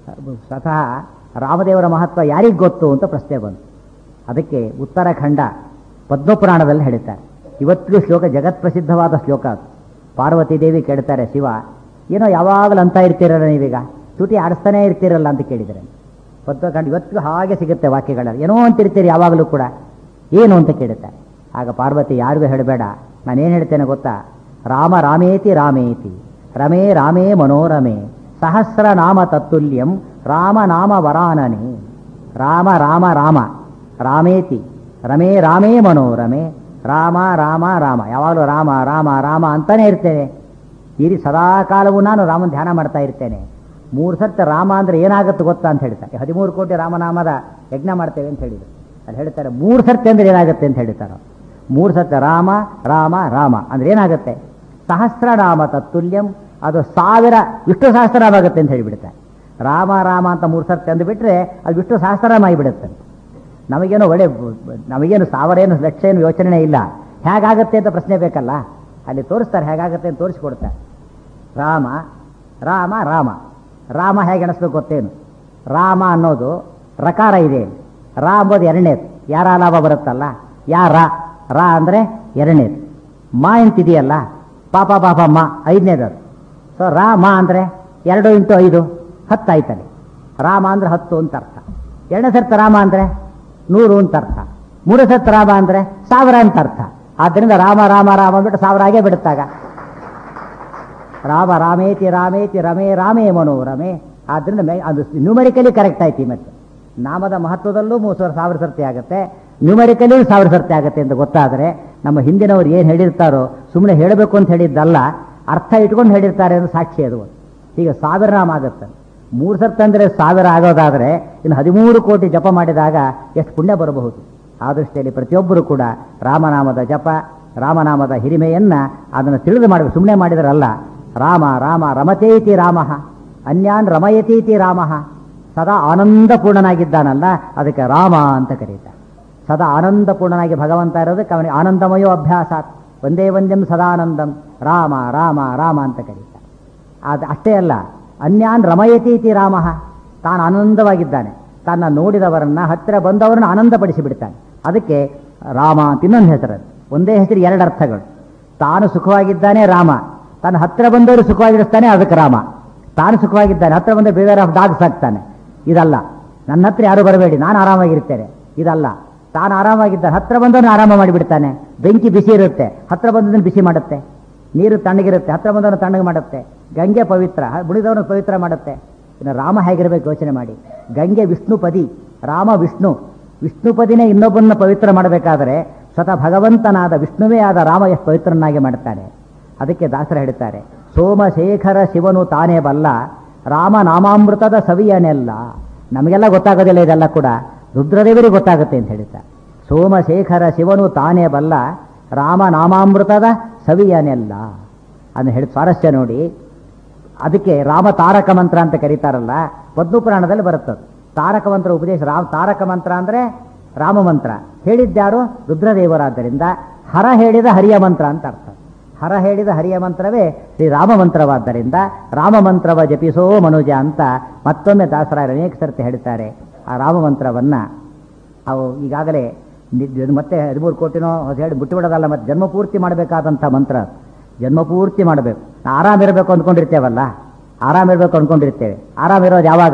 ಸ್ವತಃ ರಾಮದೇವರ ಮಹತ್ವ ಯಾರಿಗೆ ಗೊತ್ತು ಅಂತ ಪ್ರಶ್ನೆ ಬಂತು ಅದಕ್ಕೆ ಉತ್ತರಾಖಂಡ ಪದ್ಮಪುರಾಣದಲ್ಲಿ ಹೇಳ್ತಾರೆ ಇವತ್ತಿಗೂ ಶ್ಲೋಕ ಜಗತ್ಪ್ರಸಿದ್ಧವಾದ ಶ್ಲೋಕ ಅದು ಪಾರ್ವತಿ ದೇವಿ ಕೇಳ್ತಾರೆ ಶಿವ ಏನೋ ಯಾವಾಗಲೂ ಅಂತ ಇರ್ತೀರಲ್ಲ ನೀವೀಗ ತುಟಿ ಆಡಿಸ್ತಾನೇ ಇರ್ತೀರಲ್ಲ ಅಂತ ಕೇಳಿದರೆ ಪದ್ಮಖಂಡ ಇವತ್ತಿಗೂ ಹಾಗೆ ಸಿಗುತ್ತೆ ವಾಕ್ಯಗಳಲ್ಲಿ ಏನೋ ಅಂತಿರ್ತೀರಿ ಯಾವಾಗಲೂ ಕೂಡ ಏನು ಅಂತ ಕೇಳುತ್ತಾರೆ ಆಗ ಪಾರ್ವತಿ ಯಾರಿಗೂ ಹೇಳಬೇಡ ನಾನೇನು ಹೇಳ್ತೇನೆ ಗೊತ್ತಾ ರಾಮ ರಾಮೇತಿ ರಾಮೇತಿ ರಮೇ ರಾಮೇ ಮನೋರಮೆ ಸಹಸ್ರ ನಾಮ ತತ್ತುಲ್ಯಂ ರಾಮ ನಾಮ ವರಾನನೆ ರಾಮ ರಾಮ ರಾಮ ರಾಮೇತಿ ರಮೇ ರಾಮೇ ಮನೋರಮೆ ರಾಮ ರಾಮ ರಾಮ ಯಾವಾಗಲೂ ರಾಮ ರಾಮ ರಾಮ ಅಂತಾನೆ ಇರ್ತೇನೆ ಈ ರೀತಿ ಸದಾ ಕಾಲವೂ ನಾನು ರಾಮನ ಧ್ಯಾನ ಮಾಡ್ತಾ ಇರ್ತೇನೆ ಮೂರು ಸರ್ತಿ ರಾಮ ಅಂದ್ರೆ ಏನಾಗುತ್ತೆ ಗೊತ್ತಾ ಅಂತ ಹೇಳ್ತಾರೆ ಹದಿಮೂರು ಕೋಟಿ ರಾಮನಾಮದ ಯಜ್ಞ ಮಾಡ್ತೇವೆ ಅಂತ ಹೇಳಿದ್ರು ಅಲ್ಲಿ ಹೇಳ್ತಾರೆ ಮೂರು ಸರ್ತಿ ಅಂದ್ರೆ ಏನಾಗುತ್ತೆ ಅಂತ ಹೇಳ್ತಾರೆ ಮೂರು ಸರ್ತಿ ರಾಮ ರಾಮ ರಾಮ ಅಂದ್ರೆ ಏನಾಗುತ್ತೆ ಸಹಸ್ರನಾಮ ತತ್ತುಲ್ಯಂ ಅದು ಸಾವಿರ ವಿಷ್ಣು ಸಹಸ್ರನಾಮ ಆಗುತ್ತೆ ಅಂತ ಹೇಳಿಬಿಡುತ್ತೆ ರಾಮ ರಾಮ ಅಂತ ಮೂರು ಸರ್ತಿ ಅಂದುಬಿಟ್ರೆ ಅದು ವಿಷ್ಣು ಸಹಸ್ರನಾಮ ಆಗಿಬಿಡುತ್ತೆ ನಮಗೇನು ಒಳ್ಳೆ ನಮಗೇನು ಸಾವಿರ ಏನು ಲಕ್ಷ ಏನು ಯೋಚನೆ ಇಲ್ಲ ಹೇಗಾಗತ್ತೆ ಅಂತ ಪ್ರಶ್ನೆ ಬೇಕಲ್ಲ ಅಲ್ಲಿ ತೋರಿಸ್ತಾರೆ ಹೇಗಾಗತ್ತೆ ಅಂತ ತೋರಿಸ್ಕೊಡ್ತಾರೆ ರಾಮ ರಾಮ ರಾಮ ರಾಮ ಹೇಗೆ ಎಣಿಸ್ಬೇಕು ಗೊತ್ತೇನು ರಾಮ ಅನ್ನೋದು ರಕಾರ ಇದೆ ರಾ ಅಂಬೋದು ಎರಡನೇದು ಯಾರ ಲಾಭ ಬರುತ್ತಲ್ಲ ಯಾರ ರಾ ಅಂದರೆ ಎರಡನೇದು ಮಾ ಅಂತಿದೆಯಲ್ಲ ಪಾಪ ಪಾಪ ಮಾ ಐದನೇದು ಅದು ಸೊ ರಾಮ ಅಂದರೆ ಎರಡು ಇಂಟು ಐದು ಹತ್ತು ಆಯ್ತಲ್ಲಿ ರಾಮ ಅಂದರೆ ಹತ್ತು ಅಂತ ಅರ್ಥ ಎರಡನೇ ಸರ್ತ ರಾಮ ಅಂದರೆ ನೂರು ಅಂತ ಅರ್ಥ ಮೂರು ಸರ್ತ ರಾಮ ಅಂದರೆ ಸಾವಿರ ಅಂತ ಅರ್ಥ ಆದ್ದರಿಂದ ರಾಮ ರಾಮ ರಾಮ ಅಂದ್ಬಿಟ್ಟು ಸಾವಿರ ಆಗೇ ಬಿಡುತ್ತಾಗ ರಾಮ ರಾಮೇತಿ ರಾಮೇತಿ ರಮೇ ರಾಮೇ ಮನೋರಮೆ ಆದ್ರಿಂದ ಮೆ- ಅದು ನ್ಯೂಮರಿಕಲಿ ಕರೆಕ್ಟ್ ಆಯ್ತು ಈ ಮತ್ತೆ ನಾಮದ ಮಹತ್ವದಲ್ಲೂ ಮೂರು ಸಾವಿರ ಸಾವಿರ ಸರ್ತಿ ಆಗುತ್ತೆ ನ್ಯೂಮರಿಕಲಿ ಸಾವಿರ ಸರ್ತಿ ಆಗುತ್ತೆ ಅಂತ ಗೊತ್ತಾದರೆ ನಮ್ಮ ಹಿಂದಿನವರು ಏನು ಹೇಳಿರ್ತಾರೋ ಸುಮ್ಮನೆ ಹೇಳಬೇಕು ಅಂತ ಹೇಳಿದ್ದಲ್ಲ ಅರ್ಥ ಇಟ್ಕೊಂಡು ಹೇಳಿರ್ತಾರೆ ಅನ್ನೋ ಸಾಕ್ಷಿ ಅದು ಈಗ ಸಾವಿರ ನಾಮ ಆಗುತ್ತೆ ಮೂರು ಸರ್ತಿ ಅಂದರೆ ಸಾವಿರ ಆಗೋದಾದರೆ ಇನ್ನು ಹದಿಮೂರು ಕೋಟಿ ಜಪ ಮಾಡಿದಾಗ ಎಷ್ಟು ಪುಣ್ಯ ಬರಬಹುದು ಆ ದೃಷ್ಟಿಯಲ್ಲಿ ಪ್ರತಿಯೊಬ್ಬರು ಕೂಡ ರಾಮನಾಮದ ಜಪ ರಾಮನಾಮದ ಹಿರಿಮೆಯನ್ನ ಅದನ್ನು ತಿಳಿದು ಮಾಡಬೇಕು ಸುಮ್ಮನೆ ಮಾಡಿದರಲ್ಲ ರಾಮ ರಾಮ ರಮತೇತಿ ರಾಮ ಅನ್ಯಾನ್ ರಮಯತೀತಿ ರಾಮ ಸದಾ ಆನಂದಪೂರ್ಣನಾಗಿದ್ದಾನಲ್ಲ ಅದಕ್ಕೆ ರಾಮ ಅಂತ ಕರೀತಾರೆ ಸದಾ ಆನಂದಪೂರ್ಣನಾಗಿ ಭಗವಂತ ಇರೋದಕ್ಕೆ ಅವನಿಗೆ ಆನಂದಮಯೋ ಅಭ್ಯಾಸಾತ್ ಒಂದೇ ಒಂದೆಂ ಸದಾನಂದಂ ರಾಮ ರಾಮ ರಾಮ ಅಂತ ಕರೀತಾರೆ ಅದು ಅಷ್ಟೇ ಅಲ್ಲ ಅನ್ಯಾನ್ ರಮಯತೀತಿ ರಾಮ ತಾನು ಆನಂದವಾಗಿದ್ದಾನೆ ತನ್ನ ನೋಡಿದವರನ್ನ ಹತ್ತಿರ ಬಂದವರನ್ನ ಆನಂದಪಡಿಸಿ ಬಿಡ್ತಾನೆ ಅದಕ್ಕೆ ರಾಮ ಅಂತ ಇನ್ನೊಂದು ಹೆಸರು ಒಂದೇ ಹೆಸರು ಎರಡು ಅರ್ಥಗಳು ತಾನು ಸುಖವಾಗಿದ್ದಾನೆ ರಾಮ ತಾನು ಹತ್ತಿರ ಬಂದವರು ಸುಖವಾಗಿಡಿಸ್ತಾನೆ ಅದಕ್ಕೆ ರಾಮ ತಾನು ಸುಖವಾಗಿದ್ದಾನೆ ಹತ್ತಿರ ಬಂದ ಬೇರೆ ಆಫ್ ಡಾಗ್ಸ್ ಆಗ್ತಾನೆ ಇದಲ್ಲ ನನ್ನ ಹತ್ರ ಯಾರು ಬರಬೇಡಿ ನಾನು ಆರಾಮಾಗಿರ್ತೇನೆ ಇದಲ್ಲ ತಾನು ಆರಾಮಾಗಿದ್ದಾನೆ ಹತ್ರ ಬಂದವನು ಆರಾಮ ಮಾಡಿಬಿಡ್ತಾನೆ ಬೆಂಕಿ ಬಿಸಿ ಇರುತ್ತೆ ಹತ್ರ ಬಂದದನ್ನು ಬಿಸಿ ಮಾಡುತ್ತೆ ನೀರು ತಣ್ಣಗಿರುತ್ತೆ ಹತ್ರ ಬಂದವನು ತಣ್ಣಗೆ ಮಾಡುತ್ತೆ ಗಂಗೆ ಪವಿತ್ರ ಬುಡಿದವನು ಪವಿತ್ರ ಮಾಡುತ್ತೆ ಇನ್ನು ರಾಮ ಹೇಗಿರಬೇಕು ಯೋಚನೆ ಮಾಡಿ ಗಂಗೆ ವಿಷ್ಣುಪದಿ ರಾಮ ವಿಷ್ಣು ವಿಷ್ಣುಪದಿನೇ ಇನ್ನೊಬ್ಬನ್ನ ಪವಿತ್ರ ಮಾಡಬೇಕಾದರೆ ಸ್ವತಃ ಭಗವಂತನಾದ ವಿಷ್ಣುವೇ ಆದ ರಾಮ ಎಷ್ಟು ಪವಿತ್ರನಾಗಿ ಮಾಡ್ತಾನೆ ಅದಕ್ಕೆ ದಾಸರ ಹೇಳ್ತಾರೆ ಸೋಮಶೇಖರ ಶಿವನು ತಾನೇ ಬಲ್ಲ ರಾಮ ನಾಮಾಮೃತದ ಸವಿಯನೆಲ್ಲ ನಮಗೆಲ್ಲ ಗೊತ್ತಾಗೋದಿಲ್ಲ ಇದೆಲ್ಲ ಕೂಡ ರುದ್ರದೇವರಿಗೆ ಗೊತ್ತಾಗುತ್ತೆ ಅಂತ ಹೇಳ್ತಾರೆ ಸೋಮಶೇಖರ ಶಿವನು ತಾನೇ ಬಲ್ಲ ರಾಮ ನಾಮಾಮೃತದ ಸವಿಯನೆಲ್ಲ ಅದನ್ನು ಹೇಳಿ ಸ್ವಾರಸ್ಯ ನೋಡಿ ಅದಕ್ಕೆ ರಾಮ ತಾರಕ ಮಂತ್ರ ಅಂತ ಕರೀತಾರಲ್ಲ ಪದ್ಮ ಪುರಾಣದಲ್ಲಿ ಬರುತ್ತದೆ ತಾರಕ ಮಂತ್ರ ಉಪದೇಶ ರಾಮ ತಾರಕ ಮಂತ್ರ ಅಂದ್ರೆ ರಾಮ ಮಂತ್ರ ಹೇಳಿದ್ಯಾರು ರುದ್ರದೇವರಾದ್ದರಿಂದ ಹರ ಹೇಳಿದ ಹರಿಯ ಮಂತ್ರ ಅಂತ ಅರ್ಥ ಹರ ಹೇಳಿದ ಹರಿಯ ಮಂತ್ರವೇ ಶ್ರೀ ರಾಮ ಮಂತ್ರವಾದ್ದರಿಂದ ರಾಮ ಮಂತ್ರವ ಜಪಿಸೋ ಮನುಜ ಅಂತ ಮತ್ತೊಮ್ಮೆ ದಾಸರಾಯರು ಅನೇಕ ಸರ್ತಿ ಹೇಳ್ತಾರೆ ಆ ರಾಮ ಮಂತ್ರವನ್ನ ಅವು ಈಗಾಗಲೇ ನಿ- ಇದು ಮತ್ತೆ ಹದಿಮೂರು ಕೋಟಿನೋ ಅದು ಹೇಳಿ ಬಿಟ್ಟುಬಿಡೋದಲ್ಲ ಮತ್ತೆ ಜನ್ಮ ಪೂರ್ತಿ ಮಾಡಬೇಕಾದಂಥ ಮಂತ್ರ ಅದು. ಜನ್ಮ ಪೂರ್ತಿ ಮಾಡಬೇಕು ಆರಾಮಿರಬೇಕು ಅಂದ್ಕೊಂಡಿರ್ತೇವಲ್ಲ ಆರಾಮಿರ್ಬೇಕು ಅಂದ್ಕೊಂಡಿರ್ತೇವೆ ಆರಾಮಿರೋದು ಯಾವಾಗ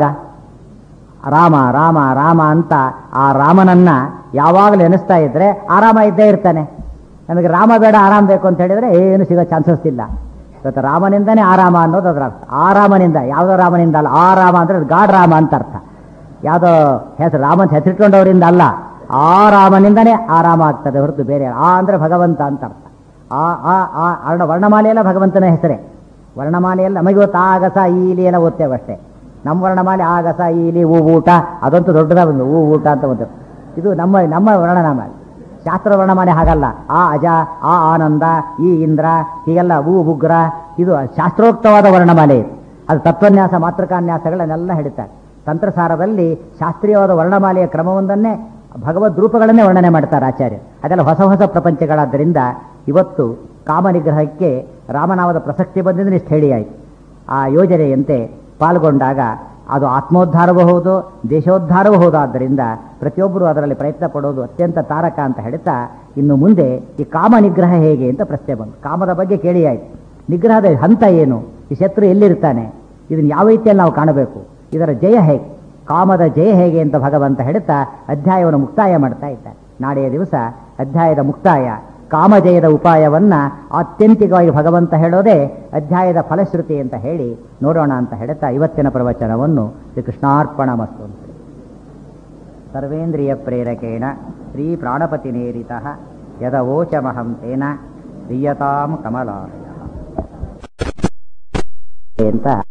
ರಾಮ ರಾಮ ರಾಮ ಅಂತ ಆ ರಾಮನನ್ನ ಯಾವಾಗಲೂ ಎನಿಸ್ತಾ ಇದ್ರೆ ಆರಾಮ ಇದ್ದೇ ಇರ್ತಾನೆ ನಮಗೆ ರಾಮ ಬೇಡ ಆರಾಮ ಬೇಕು ಅಂತ ಹೇಳಿದ್ರೆ ಏನು ಸಿಗೋ ಚಾನ್ಸಸ್ ಇಲ್ಲ ಇವತ್ತು ರಾಮನಿಂದನೇ ಆರಾಮ ಅನ್ನೋದು ಅದರ ಅರ್ಥ ಆರಾಮನಿಂದ ಯಾವುದೋ ರಾಮನಿಂದ ಅಲ್ಲ ಆ ರಾಮ ಅಂದ್ರೆ ಅದು ಗಾಡ್ ರಾಮ ಅಂತ ಅರ್ಥ ಯಾವುದೋ ಹೆಸರು ರಾಮ ಅಂತ ಹೆಸರಿಟ್ಕೊಂಡವರಿಂದ ಅಲ್ಲ ಆ ರಾಮನಿಂದನೇ ಆರಾಮ ಆಗ್ತದೆ ಹೊರತು ಬೇರೆ ಆ ಅಂದ್ರೆ ಭಗವಂತ ಅಂತ ಅರ್ಥ ಆ ಆ ಆ ಅರ್ಣ ವರ್ಣಮಾಲೆಯೆಲ್ಲ ಭಗವಂತನ ಹೆಸರೇ ವರ್ಣಮಾಲೆಯಲ್ಲಿ ನಮಗೆ ಗೊತ್ತು ಆಗಸ ಈಲಿ ಎಲ್ಲ ಓದ್ತೇವೆ ಅಷ್ಟೇ ನಮ್ಮ ವರ್ಣಮಾಲೆ ಆಗಸ ಈಲಿ ಹೂ ಊಟ ಅದಂತೂ ದೊಡ್ಡದಾಗ ಬಂದು ಹೂ ಊಟ ಅಂತ ಒಂದು ಇದು ನಮ್ಮ ನಮ್ಮ ವರ್ಣನಾಮ ಶಾಸ್ತ್ರ ವರ್ಣಮಾಲೆ ಹಾಗಲ್ಲ ಆ ಅಜ ಆ ಆನಂದ ಈ ಇಂದ್ರ ಹೀಗೆಲ್ಲ ಹೂ ಉಗ್ರ ಇದು ಶಾಸ್ತ್ರೋಕ್ತವಾದ ವರ್ಣಮಾಲೆ ಇದು. ಅದು ತತ್ವನ್ಯಾಸ ಮಾತೃಕಾನ್ಯಾಸಗಳನ್ನೆಲ್ಲ ಹೇಳ್ತಾರೆ ತಂತ್ರಸಾರದಲ್ಲಿ ಶಾಸ್ತ್ರೀಯವಾದ ವರ್ಣಮಾಲೆಯ ಕ್ರಮವೊಂದನ್ನೇ ಭಗವದ್ ರೂಪಗಳನ್ನೇ ವರ್ಣನೆ ಮಾಡ್ತಾರೆ ಆಚಾರ್ಯ ಅದೆಲ್ಲ ಹೊಸ ಹೊಸ ಪ್ರಪಂಚಗಳಾದ್ದರಿಂದ ಇವತ್ತು ಕಾಮನಿಗ್ರಹಕ್ಕೆ ರಾಮನಾಮದ ಪ್ರಸಕ್ತಿ ಬಂದಿದ್ರೆ ಇಷ್ಟು ಹೇಳಿ ಆಯಿತು ಆ ಯೋಜನೆಯಂತೆ ಪಾಲ್ಗೊಂಡಾಗ ಅದು ಆತ್ಮೋದ್ಧಾರವೂ ಹೌದು ದೇಶೋದ್ಧಾರವೂ ಹೌದು ಆದ್ದರಿಂದ ಪ್ರತಿಯೊಬ್ಬರು ಅದರಲ್ಲಿ ಪ್ರಯತ್ನ ಪಡೋದು ಅತ್ಯಂತ ತಾರಕ ಅಂತ ಹೇಳ್ತಾ ಇನ್ನು ಮುಂದೆ ಈ ಕಾಮ ನಿಗ್ರಹ ಹೇಗೆ ಅಂತ ಪ್ರಶ್ನೆ ಬಂತು ಕಾಮದ ಬಗ್ಗೆ ಕೇಳಿ ಆಯ್ತು ನಿಗ್ರಹದ ಹಂತ ಏನು ಈ ಶತ್ರು ಎಲ್ಲಿರ್ತಾನೆ ಇದನ್ನು ಯಾವ ರೀತಿಯಲ್ಲಿ ನಾವು ಕಾಣಬೇಕು ಇದರ ಜಯ ಹೇಗೆ ಕಾಮದ ಜಯ ಹೇಗೆ ಅಂತ ಭಗವಂತ ಹೇಳ್ತಾ ಅಧ್ಯಾಯವನ್ನು ಮುಕ್ತಾಯ ಮಾಡ್ತಾ ಇದ್ದಾರೆ ನಾಳೆಯ ದಿವಸ ಅಧ್ಯಾಯದ ಮುಕ್ತಾಯ ಕಾಮಜಯದ ಉಪಾಯವನ್ನ ಆತ್ಯಂತಿಕವಾಗಿ ಭಗವಂತ ಹೇಳೋದೇ ಅಧ್ಯಾಯದ ಫಲಶ್ರುತಿ ಅಂತ ಹೇಳಿ ನೋಡೋಣ ಅಂತ ಹೇಳ್ತಾ ಇವತ್ತಿನ ಪ್ರವಚನವನ್ನು ಶ್ರೀ ಕೃಷ್ಣಾರ್ಪಣ ಮಸ್ತು ಅಂತ ಹೇಳಿ. ಸರ್ವೇಂದ್ರಿಯ ಪ್ರೇರಕೇಣ ಶ್ರೀ ಪ್ರಾಣಪತಿನೇರಿತ ಯದವೋಚಮಹಂ ತೇನ ದೀಯತಾಂ ಕಮಲಾಲಯ ಅಂತ